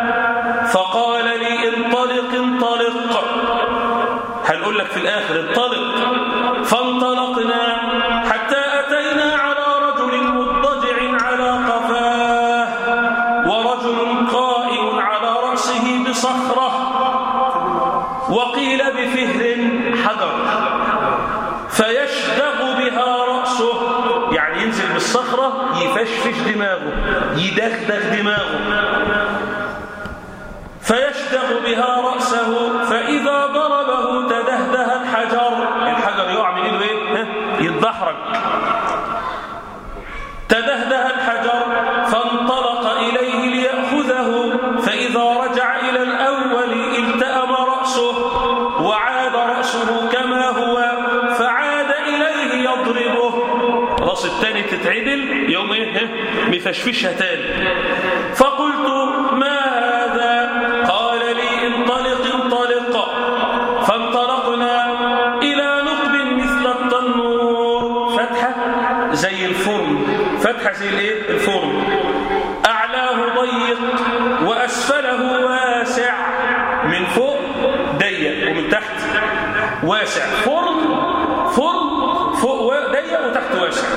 فقال لي انطلق انطلق هنقول لك في الآخر انطلق فانطلقنا حتى أتينا على رجل مضطجع على قفاه ورجل قائم على رأسه بصخرة وقيل بفهر حجر فيشدغ بها رأسه يعني ينزل بالصخرة يفشفش دماغه يدغدغ دماغه فيشدغ بها رأسه فإذا ضربه تدهده الحجر الحجر يقع من إيده إيه؟ ها؟ يتدحرج تدهده الحجر فانطلق إليه ليأخذه فإذا رجع إلى الأول التأم رأسه وعاد رأسه كما هو فعاد إليه يضربه راس التاني تتعدل يوم إيه؟ ها؟ مفشفشها تاني فقلت ما هذا قال لي انطلق انطلق فانطلقنا إلى نقب مثل التنور فتحة زي الفرن فتحة زي الايه الفرن أعلاه ضيق وأسفله واسع من فوق ضيق ومن تحت واسع فرن فرن فوق ضيق وتحت واسع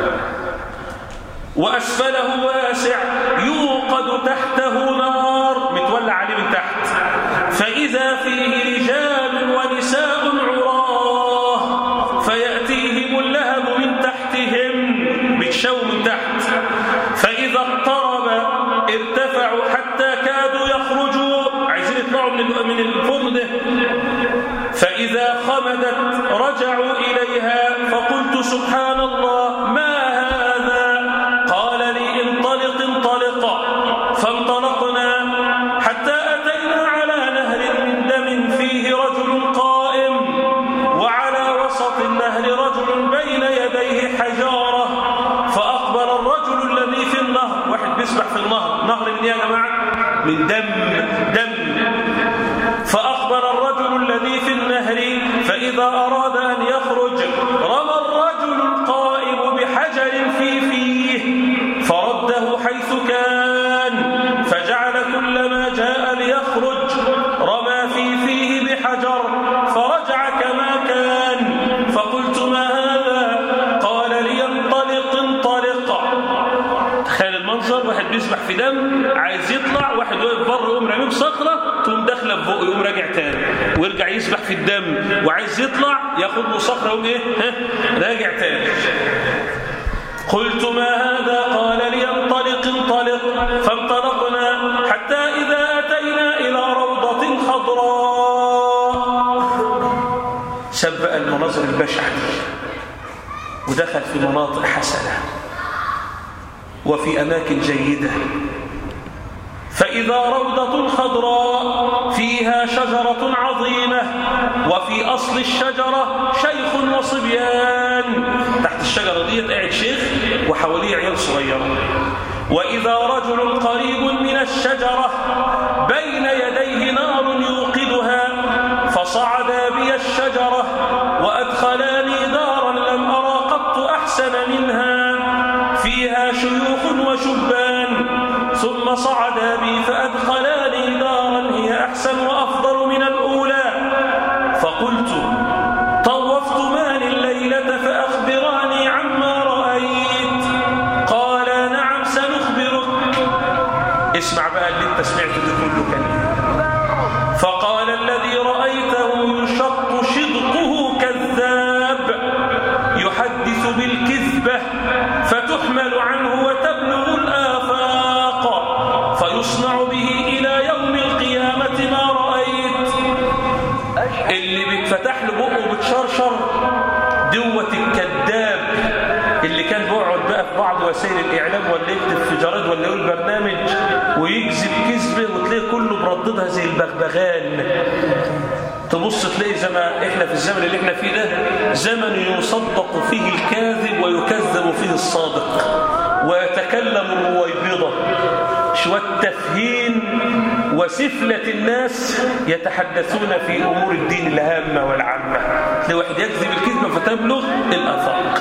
وأسفله واسع يوقد تحته نار متولع عليه من تحت فإذا فيه رجال ونساء عراه فيأتيهم اللهب من تحتهم بتشو من تحت فإذا اقترب ارتفعوا حتى كادوا يخرجوا عايزين يطلعوا من من الفرن ده فإذا خمدت رجعوا إليها فقلت سبحان الله ما هذا قال لي انطلق انطلق فانطلقنا حتى أتينا على نهر من دم فيه رجل قائم وعلى وسط النهر رجل بين يديه حجارة فأقبل الرجل الذي في النهر واحد بيسبح في النهر نهر من إيه يا جماعة من دم دم فأقبل الرجل الذي في النهر فإذا أراد أن يخرج رمى الرجل القائم بحجر راجع تاني ويرجع يسبح في الدم وعايز يطلع ياخد له صخره يقوم ايه ها راجع تاني قلت ما هذا قال لي انطلق انطلق فانطلقنا حتى إذا أتينا إلى روضة خضراء سبق المناظر البشعة ودخل في مناطق حسنة وفي أماكن جيدة فإذا روضة خضراء فيها شجرة عظيمة وفي أصل الشجرة شيخ وصبيان تحت الشجرة دي قاعد شيخ وحواليه عيال صغيرة وإذا رجل قريب من الشجرة بين يديه نار يوقدها فصعدا بي الشجرة وأدخلاني دارا لم أرى قط أحسن منها فيها شيوخ وشبان ثم صعدا بي فأدخلاني دارا هي أحسن وأفضل من الأولى فقلت طوفت مال الليلة فأخبراني عما رأيت قال نعم سنخبرك اسمع بقى اللي انت سمعته ده كله كلام فقال الذي رأيته ينشق شدقه كذاب يحدث بالكذبة فتحمل عنه وتبلغ الآفاق فيصنع به إلى يوم القيامة ما رأيت اللي بيتفتح له بقه بتشرشر دوة الكذاب اللي كان بيقعد بقى في بعض وسائل الإعلام ولا يكتب في جرائد ولا يقول برنامج ويكذب كذبة وتلاقي كله برددها زي البغبغان تبص تلاقي زي ما احنا في الزمن اللي احنا فيه ده زمن يصدق فيه الكاذب ويكذب فيه الصادق ويتكلم الرويبضة شوية تفهين وسفلة الناس يتحدثون في أمور الدين الهامة والعامة تلاقي واحد يكذب الكذبة فتبلغ الآفاق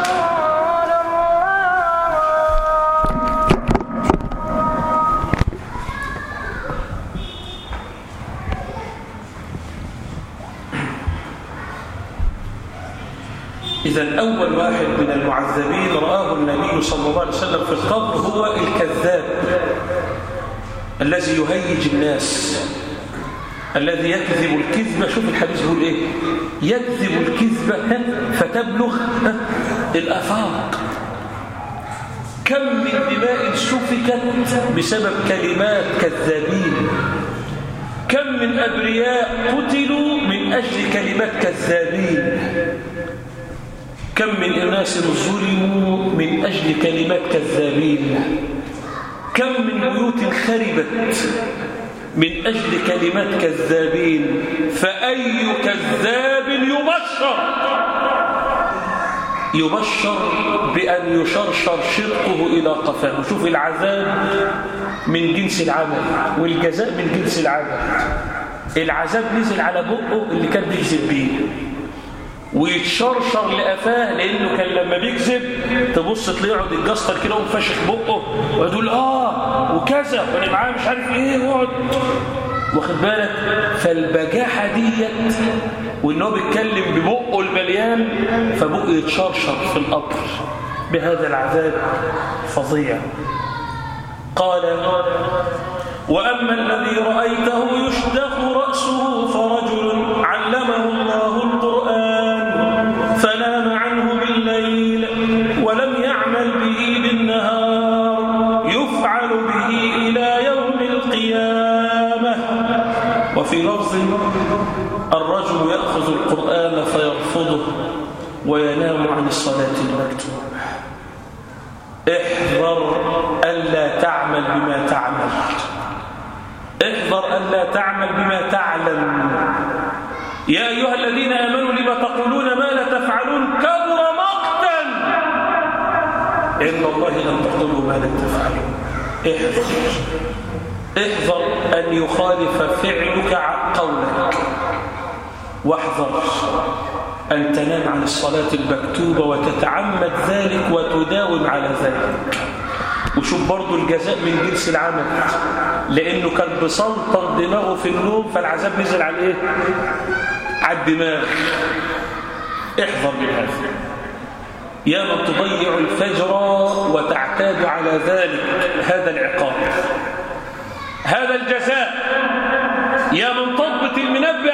إذا أول واحد من المعذبين رآه النبي صلى الله عليه وسلم في القبر هو الكذاب الذي يهيج الناس الذي يكذب الكذبة شوف الحديث يقول إيه يكذب الكذبة فتبلغ الأفاق كم من دماء سفكت بسبب كلمات كذابين كم من أبرياء قتلوا من أجل كلمات كذابين كم من أناس ظلموا من أجل كلمات كذابين كم من بيوت خربت من أجل كلمات كذابين فأي كذاب يبشر يبشر بأن يشرشر شرقه إلى قفاه وشوف العذاب من جنس العمل والجزاء من جنس العمل العذاب نزل على بقه اللي كان بيكذب بيه ويتشرشر لقفاه لانه كان لما بيكذب تبص تلاقيه يقعد يتجسطر كده ومفشخ بقه ويقول اه وكذا وانا معاه مش عارف ايه يقعد واخد بالك فالبجاحه ديت وان هو بيتكلم ببقه المليان فبقه يتشرشر في القبر بهذا العذاب فظيع قال واما الذي رايته يشدق راسه فرجل علمه الله القران فنام عنه بالليل ولم يعمل به بالنهار يفعل به إلى يوم القيامة وفي لفظ الرجل يأخذ القرآن فيرفضه وينام عن الصلاة المكتوبة احذر ألا تعمل بما تعمل احذر ألا تعمل بما تعلم يا أيها الذين آمنوا لما تقولون ما لا تفعلون كبر مقتا عند الله لن تقولوا ما لا تفعلون احذر احذر أن يخالف فعلك قولك واحذر أن تنام عن الصلاة المكتوبة وتتعمد ذلك وتداوم على ذلك وشوف برضو الجزاء من جنس العمل لأنه كان بسلطن دماغه في النوم فالعذاب نزل على إيه؟ على الدماغ احذر من هذا يا من تضيع الفجر وتعتاد على ذلك هذا العقاب هذا الجزاء يا من تضبط المنبه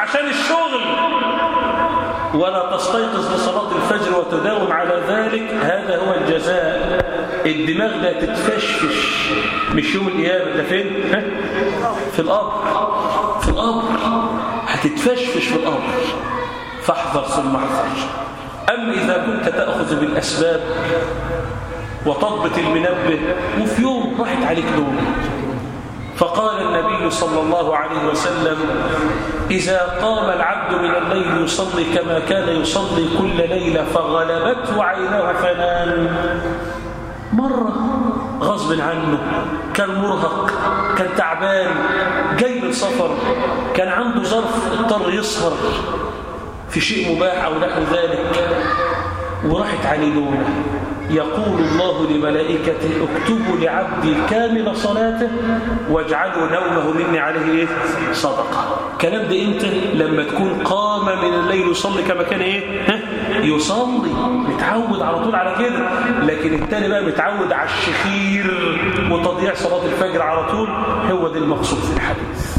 عشان الشغل ولا تستيقظ لصلاة الفجر وتداوم على ذلك هذا هو الجزاء الدماغ ده تتفشفش مش يوم القيامة ده فين؟ ها؟ في القبر في القبر هتتفشفش في القبر فاحذر ثم احذر أما إذا كنت تأخذ بالأسباب وتضبط المنبه وفي يوم راحت عليك نوم فقال النبي صلى الله عليه وسلم إذا قام العبد من الليل يصلي كما كان يصلي كل ليلة فغلبته عيناه فنام مرة غصب عنه كان مرهق كان تعبان جاي من سفر كان عنده ظرف اضطر يسهر في شيء مباح أو نحو ذلك وراحت عليه نومه يقول الله لملائكته اكتبوا لعبدي كامل صلاته واجعلوا نومه مني عليه ايه صدقه الكلام ده امتى لما تكون قام من الليل يصلي كما كان ايه ها؟ يصلي متعود على طول على كده لكن التاني بقى متعود على الشخير وتضييع صلاه الفجر على طول هو ده المقصود في الحديث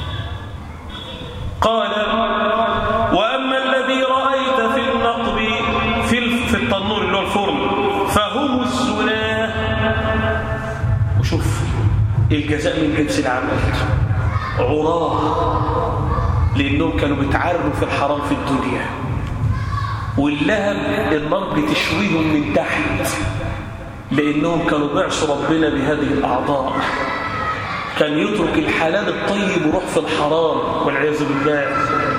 قال واما الذي رايت في النقب في في التنور اللي هو الفرن فهم الزناه وشوف الجزاء من جنس العمل عراه لانهم كانوا بيتعروا في الحرام في الدنيا واللهب النار بتشويهم من تحت لانهم كانوا بيعصوا ربنا بهذه الاعضاء كان يترك الحلال الطيب ويروح في الحرام والعياذ بالله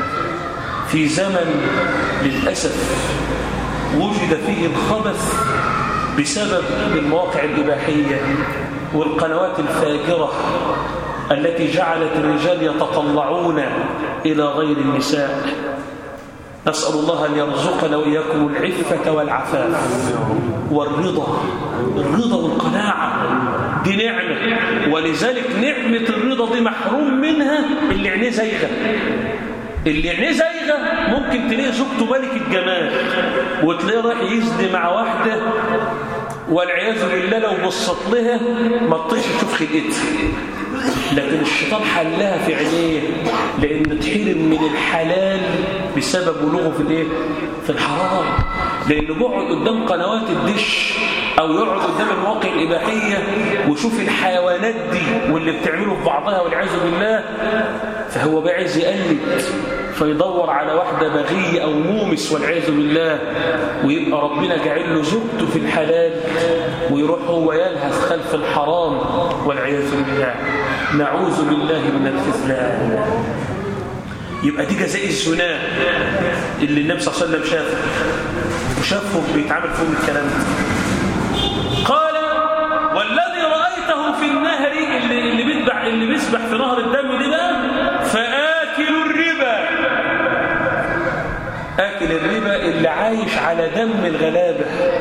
في زمن للاسف وجد فيه الخبث بسبب المواقع الإباحية والقنوات الفاجرة التي جعلت الرجال يتطلعون إلى غير النساء نسأل الله أن يرزقنا وإياكم العفة والعفاف والرضا الرضا والقناعة دي نعمة ولذلك نعمة الرضا دي محروم منها اللي عينيه زيغة اللي عينيه زيغة ممكن تلاقي زوجته ملك الجمال وتلاقيه رايح يزني مع واحدة والعياذ بالله لو بصت لها ما تطيش تشوف خلقتها لكن الشيطان حلها في عينيه لان تحرم من الحلال بسبب بلوغه في الايه في الحرام لانه بيقعد قدام قنوات الدش او يقعد قدام المواقع الاباحيه ويشوف الحيوانات دي واللي بتعمله في بعضها والعياذ بالله فهو بقى عايز يقلد فيدور على واحدة بغية أو مومس والعياذ بالله ويبقى ربنا جعل له زوجته في الحلال ويروح هو يلهث خلف الحرام والعياذ بالله نعوذ بالله من الخذلان يبقى دي جزاء الزنا اللي النبي صلى الله عليه وسلم شافه وشافهم بيتعامل فيهم الكلام ده قال والذي رأيته في النهر اللي اللي بيسبح اللي بيسبح في نهر الدم دي بقى فآكل الربا آكل الربا اللي عايش على دم الغلابة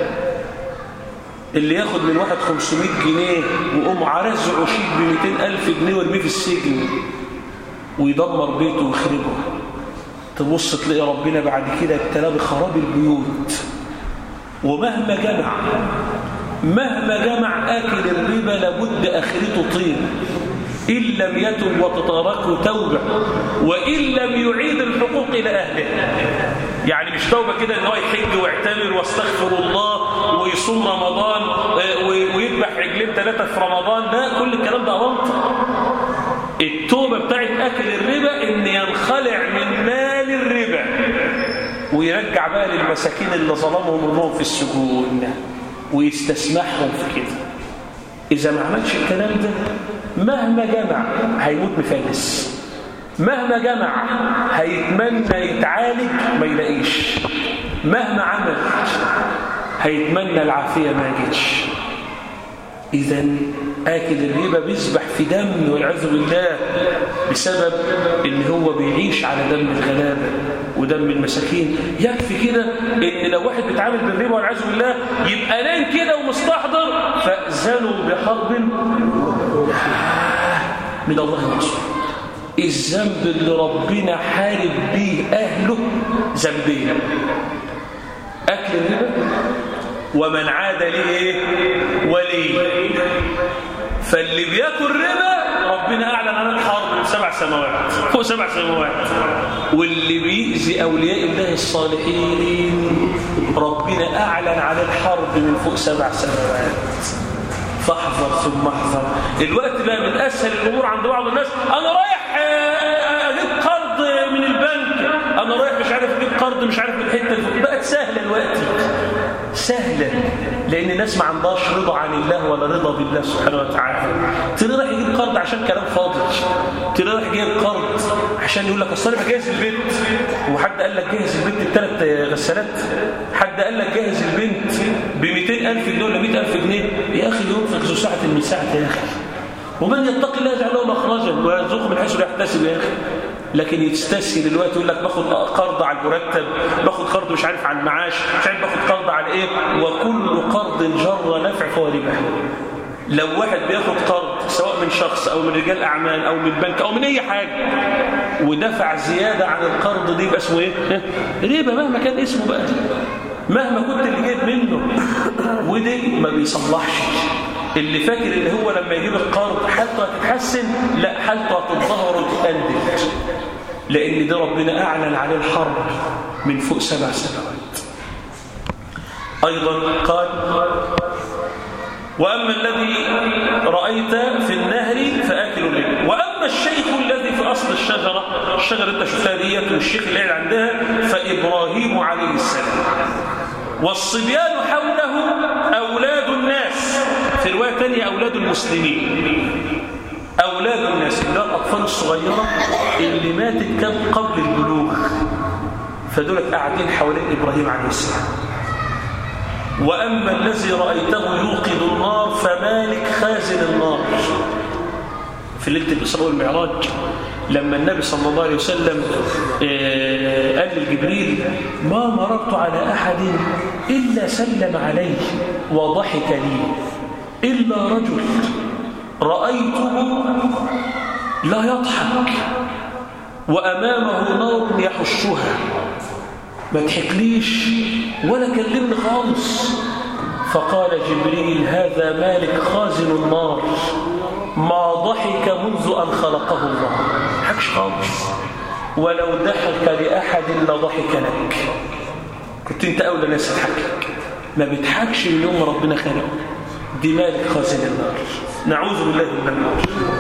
اللي ياخد من واحد 500 جنيه وقوم عرزه شيك ب 200 ألف جنيه ويرميه في السجن ويدمر بيته ويخربه تبص تلاقي ربنا بعد كده ابتلاه بخراب البيوت ومهما جمع مهما جمع آكل الربا لابد آخرته طين إن لم يتب وتتركه توبة وإن لم يعيد الحقوق إلى أهله يعني مش توبة كده إن هو يحج ويعتمر واستغفر الله ويصوم رمضان ويذبح رجلين ثلاثة في رمضان لا كل الكلام ده أونطة التوبة بتاعت أكل الربا إن ينخلع من مال الربا ويرجع بقى للمساكين اللي ظلمهم انهم في السجون ويستسمحهم في كده إذا ما عملش الكلام ده مهما جمع هيموت مفلس مهما جمع هيتمنى يتعالج ما يلاقيش مهما عمل هيتمنى العافية ما يجيش إذا آكل الربا بيسبح في دم والعياذ بالله بسبب إن هو بيعيش على دم الغلابة ودم المساكين يكفي كده إن لو واحد بيتعامل بالربا والعياذ بالله يبقى نام كده ومستحضر فأذنوا بحرب من الله ورسوله الذنب اللي ربنا حارب بيه أهله ذنبين أكل الربا ومن عاد ليه ولي فاللي بياكل ربا ربنا أعلن عن الحرب سبع سماوات فوق سبع سماوات واللي بيأذي أولياء الله الصالحين ربنا أعلن على الحرب من فوق سبع سماوات فاحذر ثم احذر الوقت بقى من أسهل الأمور عند بعض الناس أنا رايح أجيب قرض من البنك أنا رايح مش عارف أجيب قرض مش عارف من حتة بقت سهلة الوقت سهلة لأن الناس ما عندهاش رضا عن الله ولا رضا بالله سبحانه وتعالى تلاقي رايح يجيب قرض عشان كلام فاضي تلاقي رايح يجيب قرض عشان يقول لك أصل أنا بجهز البيت وحد قال لك جهز البيت بثلاث غسالات حد قال لك جهز البنت ب 200000 جنيه ولا 100000 جنيه يا أخي ينفق ذو ساعة من ساعة يا أخي ومن يتقي الله يجعل له مخرجا ويرزقه من حيث لا يحتسب يا أخي لكن يستسهل دلوقتي يقول لك باخد قرض على المرتب باخد قرض مش عارف على المعاش مش عارف باخد قرض على ايه وكل قرض جر نفع فهو ربا لو واحد بياخد قرض سواء من شخص او من رجال اعمال او من بنك او من اي حاجه ودفع زياده عن القرض دي يبقى اسمه ايه ربا مهما كان اسمه بقى مهما كنت اللي جايب منه ودي ما بيصلحش اللي فاكر اللي هو لما يجيب القرض حالته هتتحسن لا حالته هتتظهر وتتأندل لأن ده ربنا أعلن عليه الحرب من فوق سبع سنوات أيضا قال وأما الذي رأيت في النهر فآكل الليل وأما الشيخ الذي في أصل الشجرة الشجرة انت شفتها ديت والشيخ اللي قاعد عندها فإبراهيم عليه السلام والصبيان حوله أولاد الناس في رواية ثانية أولاد المسلمين أولاد الناس اللي الأطفال الصغيرة اللي ماتت كان قبل البلوغ فدول قاعدين حوالين إبراهيم عليه السلام وأما الذي رأيته يوقد النار فمالك خازن النار في ليلة الإسراء والمعراج لما النبي صلى الله عليه وسلم قال لجبريل ما مررت على أحد إلا سلم عليه وضحك لي إلا رجل رأيته لا يضحك وأمامه نار يحشها ما تحكليش ولا كلمني خالص فقال جبريل هذا مالك خازن النار ما ضحك منذ أن خلقه الله حكش خالص ولو ضحك لأحد لضحك لك كنت انت أولى ناس تضحك ما بتحكش من يوم ربنا خلقه دي مالك خازن النار نعوذ بالله من النار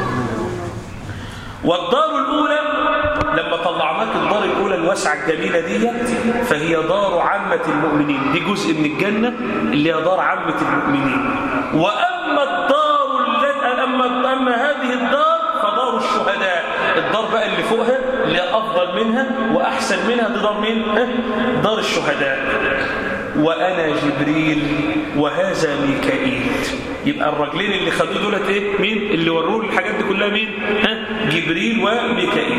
والدار الأولى لما طلعناك الدار الأولى الواسعة الجميلة دي فهي دار عامة المؤمنين دي جزء من الجنة اللي هي دار عامة المؤمنين وأما الدار التي أما, أما هذه الدار فدار الشهداء الدار بقى اللي فوقها اللي أفضل منها وأحسن منها دي دار مين؟ دار الشهداء وأنا جبريل وهذا ميكائيل يبقى الرجلين اللي خدوه دولت ايه مين اللي وروه الحاجات دي كلها مين ها جبريل وميكائيل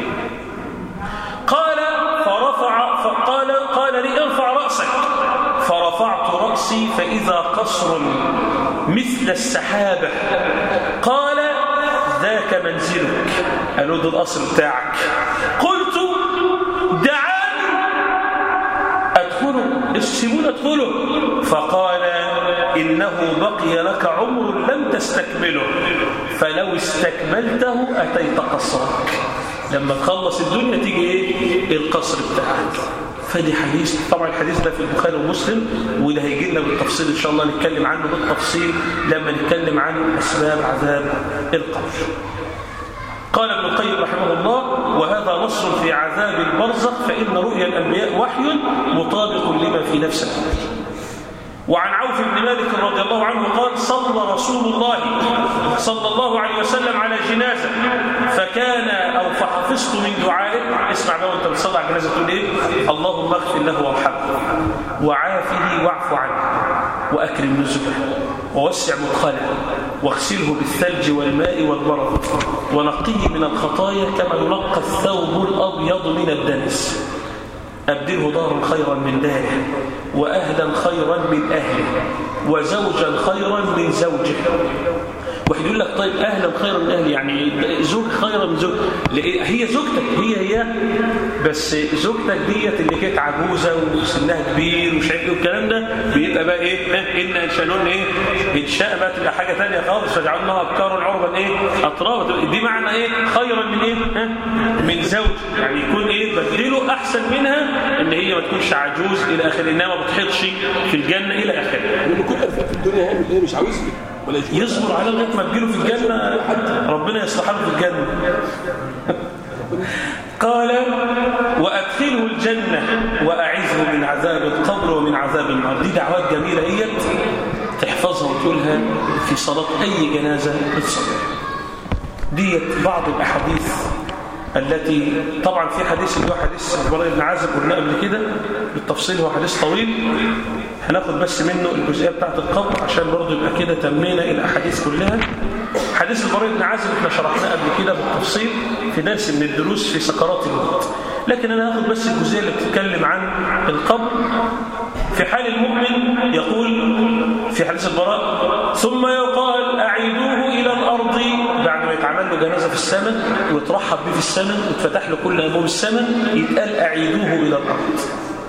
قال فرفع فقال قال لي ارفع رأسك فرفعت رأسي فإذا قصر مثل السحابة قال ذاك منزلك قالوا ده القصر بتاعك قلت دعاني ادخلوا سيبونا ادخلوا فقال إنه بقي لك عمر لم تستكمله فلو استكملته أتيت قصرك لما تخلص الدنيا تيجي ايه القصر بتاعك فدي حديث طبعا الحديث ده في البخاري ومسلم وده هيجي لنا بالتفصيل ان شاء الله نتكلم عنه بالتفصيل لما نتكلم عن اسباب عذاب القبر قال ابن القيم رحمه الله وهذا نص في عذاب البرزخ فإن رؤيا الأنبياء وحي مطابق لما في نفسه وعن عوف بن مالك رضي الله عنه قال صلى رسول الله صلى الله عليه وسلم على جنازة فكان أو فحفظت من دعائه اسمع بقى وانت بتصلي على الجنازة تقول ايه اللهم اغفر له وارحمه وعافه واعف عنه وأكرم نزله ووسع مدخله واغسله بالثلج والماء والبرد ونقيه من الخطايا كما ينقى الثوب الأبيض من الدنس أبدله دارا خيرا من داره وأهلا خيرا من أهله وزوجا خيرا من زوجه واحد يقول لك طيب اهلا خيرا من اهلي يعني زوج خيرا من زوج هي زوجتك هي هي بس زوجتك ديت اللي كانت عجوزه وسنها كبير ومش عارف ايه والكلام ده بيبقى بقى ايه ان انشالون ايه انشاء بقى تبقى حاجه ثانيه خالص فجعلناها ابكارا عربا ايه اطرابا دي معنى ايه خيرا من ايه من زوج يعني يكون ايه بدله احسن منها ان هي ما تكونش عجوز الى اخره انها ما بتحيطش في الجنه الى اخره لان كل في الدنيا هيعمل ايه مش عاوزني ولا يشوف يصبر على لغايه ما تجيله في الجنه ربنا يصلح له في الجنه قال وادخله الجنه واعذه من عذاب القبر ومن عذاب النار دي دعوات جميله هي تحفظها وتقولها في صلاه اي جنازه بتصلي ديت بعض الاحاديث التي طبعا في حديث اللي هو حديث البراء بن عازب قلنا قبل كده بالتفصيل هو حديث طويل هناخد بس منه الجزئيه بتاعت القبر عشان برضه يبقى كده تمينا الاحاديث كلها حديث البراء بن عازب احنا شرحناه قبل كده بالتفصيل في درس من الدروس في سكرات الموت لكن انا هاخد بس الجزئيه اللي بتتكلم عن القبر في حال المؤمن يقول في حديث البراء ثم يقال أعيدوه إلى الأرض بعد ما يتعمل له جنازة في السماء ويترحب به في السماء ويتفتح له كل أبواب السماء يتقال أعيدوه إلى الأرض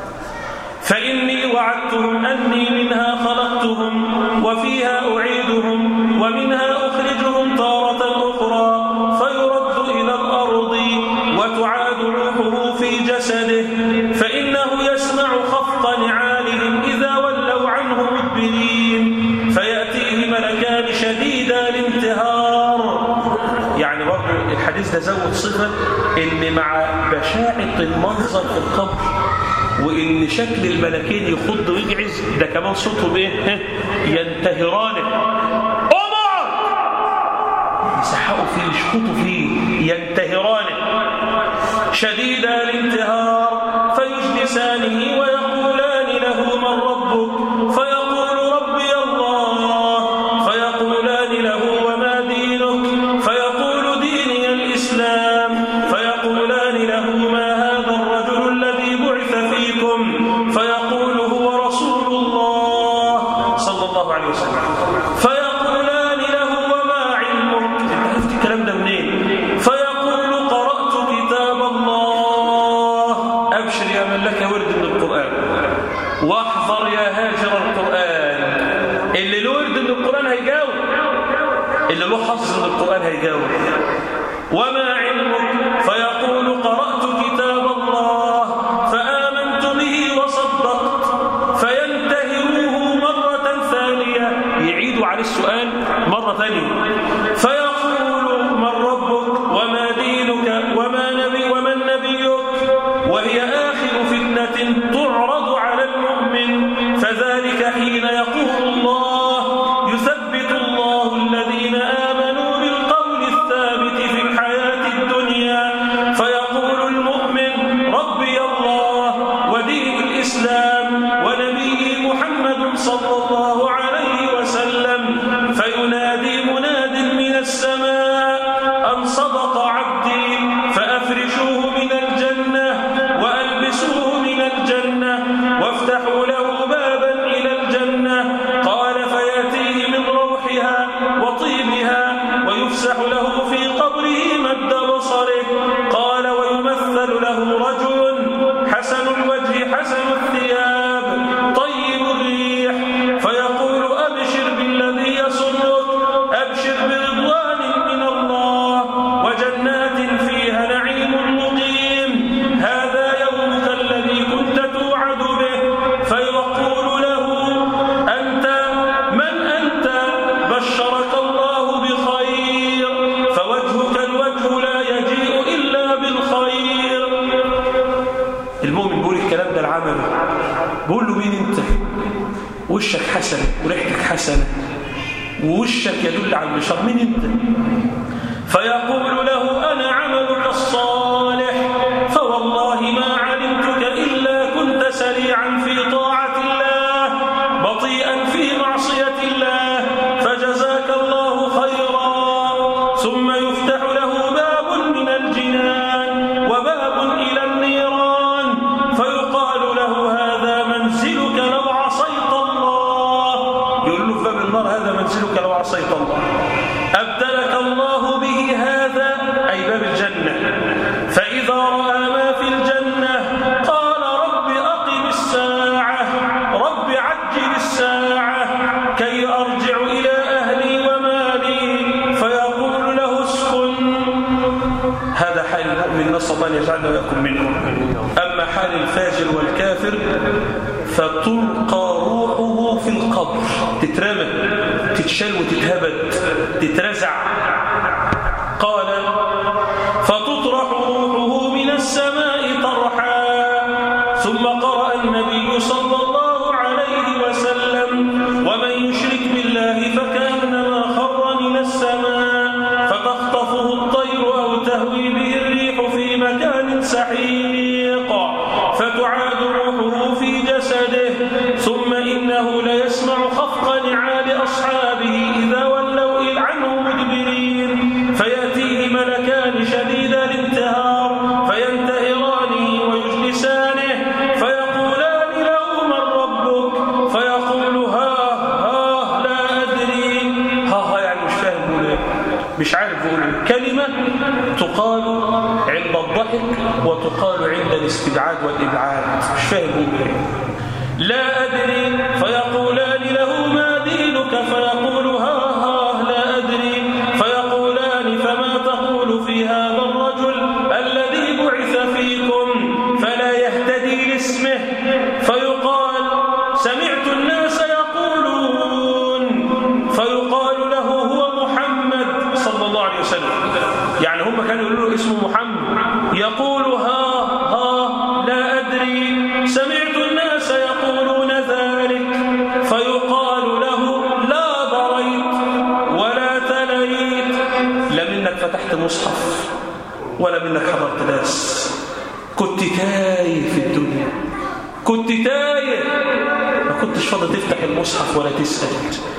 فإني وعدتهم أني منها خلقتهم وفيها أعيدهم ومنها أخرجهم تارة أخرى فيرد إلى الأرض وتعاد روحه في جسده فإنه يسمع خفق نعالهم إذا ولوا عنه مدبرين فيأتيه ملكان شديدا الانتهار يعني برضه الحديث ده زود صفة إن مع بشاعة المنظر في القبر وإن شكل الملكين يخض ويجعز ده كمان صوتهم إيه؟ ينتهرانه أمر يسحقوا فيه يشخطوا فيه ينتهرانه شديد الانتهار فيجلسانه ويقولان له من ربك فيقول ربي الله فيقولان له وما دينك فيقول ديني الإسلام فيقولان له ما هذا الرجل الذي بعث فيكم فيقول هو رسول الله صلى الله عليه وسلم فيقولان له وما علمك انت عرفت الكلام ده منين فيقول قرأت كتاب الله أبشر يا من لك ورد من القرآن واحذر يا هاجر القرآن اللي له ورد من القرآن هيجاوب اللي له حظ من القرآن هيجاوب وما علمك فيقول قرأت كتاب الله فآمنت به وصدقت فينتهروه مرة ثانية يعيد على السؤال مرة ثانية فيقول من ربك وما دينك وما نبي ومن نبيك وهي آخر فتنة تعرض على المؤمن فذلك حين يقول الله يثبت الله الذين آمنوا بالقول الثابت في الحياة الدنيا فيقول المؤمن ربي الله ودين الإسلام ونبي محمد صلى الله عليه وسلم فينادي مناد من السماء أن صدق عبدي فأفرشوه من الجنة وألبسوه من الجنة وافتحوا له بابا إلى الجنة قال فيأتيه من روحها وطيبها ويفسح له في قبره مد بصره قال ويمثل له رجل حسن الوجه حسن الثياب طيب الريح فيقول أبشر بالذي يسرك أبشر برضوان من الله وجنات فيها نعيم مقيم هذا يومك الذي كنت توعد به فيقول له أنت من أنت بشرك الله بخير فوجهك الوجه لا يجيء إلا بالخير المؤمن بيقول الكلام ده العمل بيقول له مين انت وشك حسن وريحتك حسنه ووشك يدل على البشر مين انت فيقول له انا عملك الصالح فوالله ما علمتك الا كنت سريعا في طاعه الله بطيئا في معصيه الله فجزاك الله خيرا ثم يفتح له باب من الجنان وباب الى النيران فيقال له هذا منزلك لو عصيت الله يقول له في باب النار هذا منزلك لو عصيت الله فإذا رأى ما في الجنة قال رب أقم الساعة رب عجل الساعة كي أرجع إلى أهلي ومالي فيقول له اسكن هذا حال المؤمن نسأل الله أن يجعلنا ويكون منهم أما حال الفاجر والكافر فتلقى روحه في القبر تترمى تتشال وتتهبد تترزع قال فتطرح روحه من السماء طرحا ثم قرأ النبي صلى الله عليه وسلم ومن يشرك بالله فكأنما خر من السماء فتخطفه الطير أو تهوي به الريح في مكان سحيق فتعاد روحه في جسده ثم إنه ليسمع خفق نعال أصحابه إذا ولوا عنه مدبرين فيأتيه ملكان شديد الانتهار فينتهرانه ويجلسانه فيقولان له من ربك فيقول ها ها لا أدري ها ها يعني مش فاهم بقول ايه مش عارف بقول ايه كلمة تقال عند الضحك وتقال عند الاستبعاد والإبعاد مش فاهم بقول ايه لا أدري فيقولان له ما دينك فيقول ها ها لا أدري فيقولان فما تقول في هذا الرجل الذي بعث فيكم فلا يهتدي لاسمه فيقال سمعت الناس يقولون فيقال له هو محمد صلى الله عليه وسلم يعني هم كانوا يقولوا له اسمه محمد يقول ها ها لا أدري سمعت الناس يقولون ذلك فيقال له لا ضريت ولا تليت لا منك فتحت مصحف ولا منك حضرت درس كنت تايه في الدنيا كنت تايه ما كنتش فاضي تفتح المصحف ولا تسأل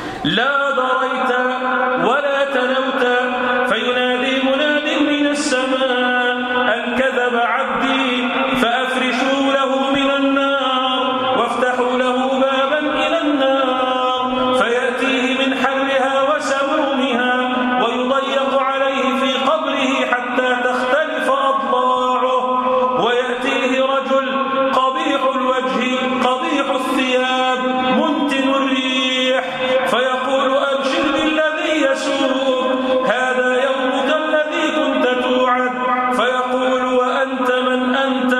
لا ضريت ولا تلوت فينادي مناد من السماء أن كذب عبدي فأفرشوا له من النار وافتحوا له بابا إلى النار فيأتيه من حرها وسمومها ويضيق عليه في قبره حتى تختلف أضلاعه ويأتيه رجل قبيح الوجه قبيح الثياب منتن الريح فيقول أبشر بالذي يسوء هذا يومك الذي كنت توعد فيقول وأنت من أنت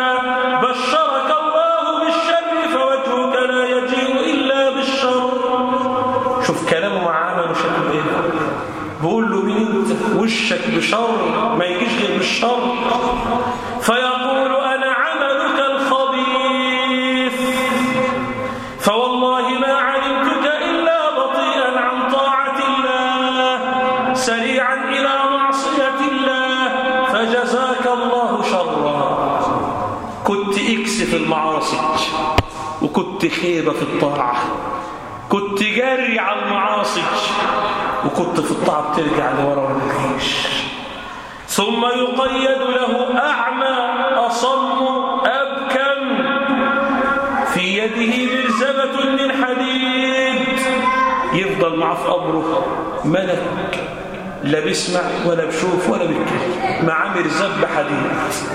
بشرك الله بالشر فوجهك لا يجيء إلا بالشر شوف كلامه مع عمله شكله ايه بقول له مين انت وشك بشر ما يجيش غير بالشر فيقول انا عملك الخبيث فوالله ما علمتك الا بطيئا عن طاعه الله سريعا الى معصيه الله فجزاك الله شرا كنت اكس في المعاصي وكنت خيبه في الطاعه كنت جاري على المعاصي وكنت في الطاعة بترجع لورا والجيش ثم يقيد له أعمى أصم أبكم في يده مرزبة من حديد يفضل معاه في قبره ملك لا بيسمع ولا بشوف ولا بيتكلم معاه مرزب حديد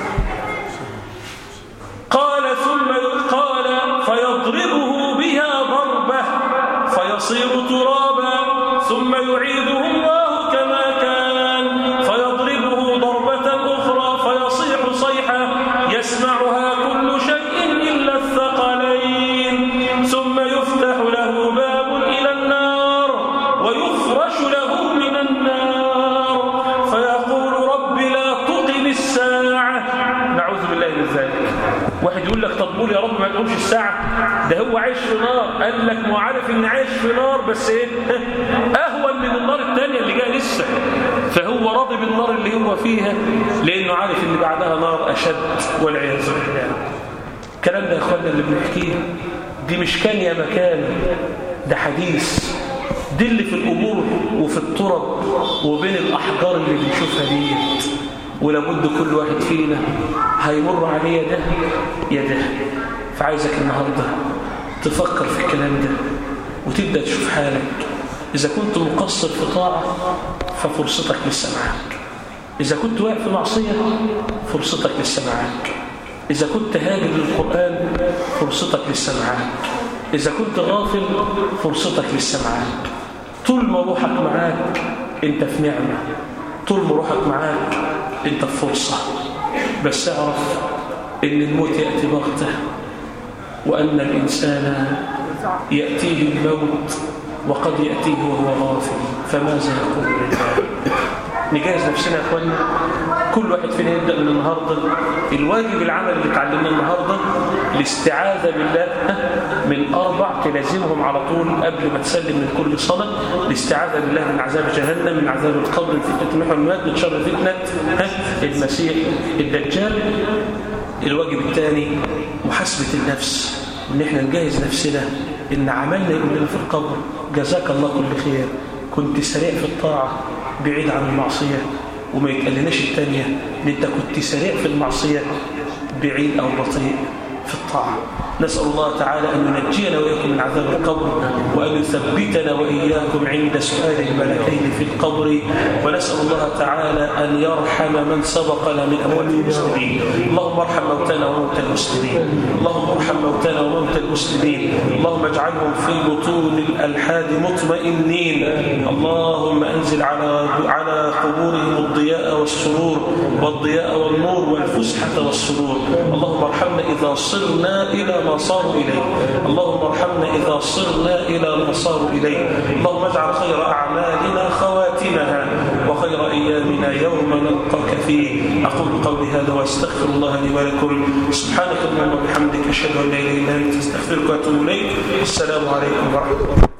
قال ثم قال فيضربه بها ضربة فيصير ترابا ثم يعيده الله كما كان فيضربه ضربة أخرى فيصيح صيحة يسمعها كل شيء إلا الثقلين ثم يفتح له باب إلى النار ويفرش له من النار فيقول رب لا تقم الساعة نعوذ بالله من ذلك واحد يقول لك طب قول يا رب ما تقومش الساعة ده هو عايش في نار قال لك ما عارف ان عايش في نار بس ايه اهون من النار الثانية اللي جايه لسه فهو راضي بالنار اللي هو فيها لانه عارف ان بعدها نار اشد والعياذ بالله الكلام ده يا اخوانا اللي بنحكيه دي مش كان يا مكان ده حديث دي اللي في الامور وفي الترب وبين الاحجار اللي بنشوفها ديت ولابد كل واحد فينا هيمر عليه ده يا ده فعايزك النهاردة تفكر في الكلام ده وتبدأ تشوف حالك إذا كنت مقصر في طاعة ففرصتك لسه معاك إذا كنت واقف في معصية فرصتك لسه معاك إذا كنت هاجر للقرآن فرصتك لسه معاك إذا كنت غافل فرصتك لسه معاك طول ما روحك معاك أنت في نعمة طول ما روحك معاك أنت في فرصة بس اعرف أن الموت يأتي بغته وأن الإنسان يأتيه الموت وقد يأتيه وهو غافل فماذا يقول لله نجهز نفسنا يا اخوانا كل واحد فينا يبدا من النهارده الواجب العمل اللي اتعلمناه النهارده الاستعاذه بالله من اربع تلازمهم على طول قبل ما تسلم من كل صلاه الاستعاذه بالله من عذاب جهنم من عذاب القبر من فتنه المحن والمات من شر فتنه المسيح الدجال الواجب الثاني محاسبه النفس ان احنا نجهز نفسنا ان عملنا يقول لنا في القبر جزاك الله كل خير كنت سريع في الطاعه بعيد عن المعصية وما يتقلناش التانية ان انت كنت سريع في المعصية بعيد او بطيء في الطاعة نسأل الله تعالى أن ينجينا وإياكم من عذاب القبر وأن يثبتنا وإياكم عند سؤال الملكين في القبر ونسأل الله تعالى أن يرحم من سبقنا من أموات المسلمين اللهم ارحم موتانا وموتى المسلمين اللهم ارحم موتانا وموتى المسلمين اللهم اجعلهم في بطون الألحاد مطمئنين اللهم أنزل على على قبورهم الضياء والسرور والضياء والنور والفسحة والسرور اللهم ارحمنا إذا صرنا إلى ما صاروا إليه اللهم ارحمنا إذا صرنا إلى ما صاروا إليه اللهم اجعل خير أعمالنا خواتمها وخير أيامنا يوم نلقاك فيه أقول قولي هذا وأستغفر الله لي ولكم سبحانك اللهم وبحمدك أشهد أن لا إله إلا أنت أستغفرك وأتوب إليك السلام عليكم ورحمة الله